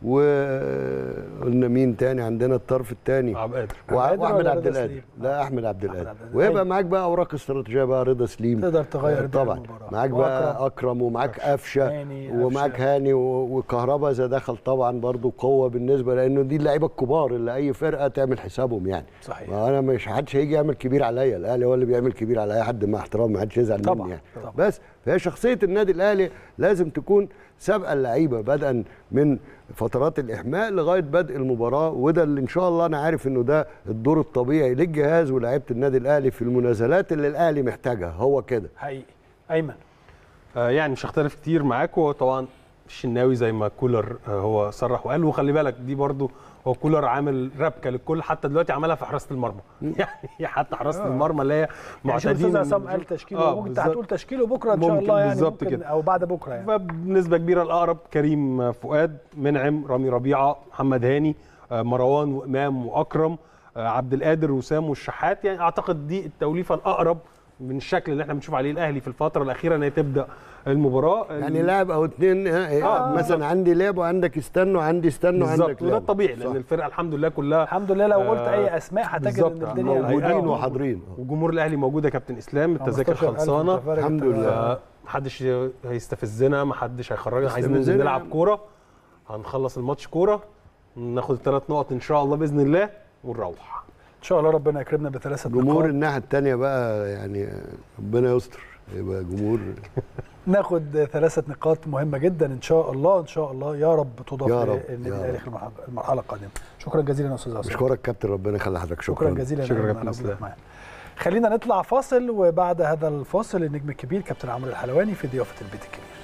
وقلنا مين تاني عندنا الطرف الثاني عبد القادر عبد القادر واحمد ولا عبد رضا القادر سليم؟ لا احمد عبد أحمد القادر عبد القادر. ويبقى أيوة. معاك بقى اوراق استراتيجيه بقى رضا سليم تقدر تغير آه، الدنيا طبعا المباراة. معاك وأكرم. بقى اكرم ومعاك قفشه هاني، ومعاك قفشة. هاني و- وكهربا اذا دخل طبعا برضو قوه بالنسبه لانه دي اللعيبه الكبار اللي اي فرقه تعمل حسابهم يعني صحيح. ما انا مش حدش هيجي يعمل كبير عليا الاهلي هو اللي بيعمل كبير على اي حد مع احترامي ما حدش يزعل طبعاً، مني يعني طبعاً. بس فهي شخصيه النادي الاهلي لازم تكون سابقه اللعيبه بدءا من فترات الاحماء لغايه بدء المباراه وده اللي ان شاء الله انا عارف انه ده الدور الطبيعي للجهاز ولاعيبه النادي الاهلي في المنازلات اللي الاهلي محتاجها هو كده حقيقي ايمن آه، يعني مش هختلف كتير معاك هو طبعا الشناوي زي ما كولر آه، هو صرح وقال وخلي بالك دي برضو هو كولر عامل ربكه للكل حتى دلوقتي عملها في حراسه المرمى يعني حتى حراسه المرمى اللي هي يعني شوف معتادين الاستاذ إن- عصام قال تشكيله آه، ممكن انت بالظبط. هتقول تشكيله بكره ان شاء ممكن الله يعني بالظبط ممكن كده. او بعد بكره يعني فبنسبه كبيره الاقرب كريم فؤاد منعم رامي ربيعه محمد هاني آه، مروان وامام واكرم آه، عبد القادر وسام والشحات يعني اعتقد دي التوليفه الاقرب من الشكل اللي احنا بنشوف عليه الاهلي في الفتره الاخيره ان هي تبدا المباراه يعني لاعب او اتنين آه آه، مثلا عندي لعب وعندك استنوا عندي استنوا بالظبط عندك وده لعب. الطبيعي لان صح. الفرقه الحمد لله كلها الحمد لله لو قلت آه، اي اسماء هتجد بالظبط. ان الدنيا موجودين هيئة. وحاضرين وجمهور الاهلي موجود يا كابتن اسلام التذاكر 15,000 خلصانه متفرج الحمد أنت- لله. محدش هيستفزنا محدش هيخرجنا عايزين ننزل يستفزنا نلعب يعني. كوره هنخلص الماتش كوره ناخد الثلاث نقط ان شاء الله باذن الله ونروح ان شاء الله ربنا يكرمنا بثلاثه جمهور نقاط الناحيه الثانيه بقى يعني ربنا يستر يبقى جمهور ناخد ثلاثه نقاط مهمه جدا ان شاء الله ان شاء الله يا رب تضاف يا رب، للنادي يا الاهلي رب. في المرحلة- المرحله القادمه شكرا جزيلا يا استاذ عصام اشكرك كابتن ربنا يخلي حضرتك شكرا شكرا جزيلا شكرا على كابتن وجودك اسلام. معانا. خلينا نطلع فاصل وبعد هذا الفاصل النجم الكبير كابتن عمرو الحلواني في ضيافه البيت الكبير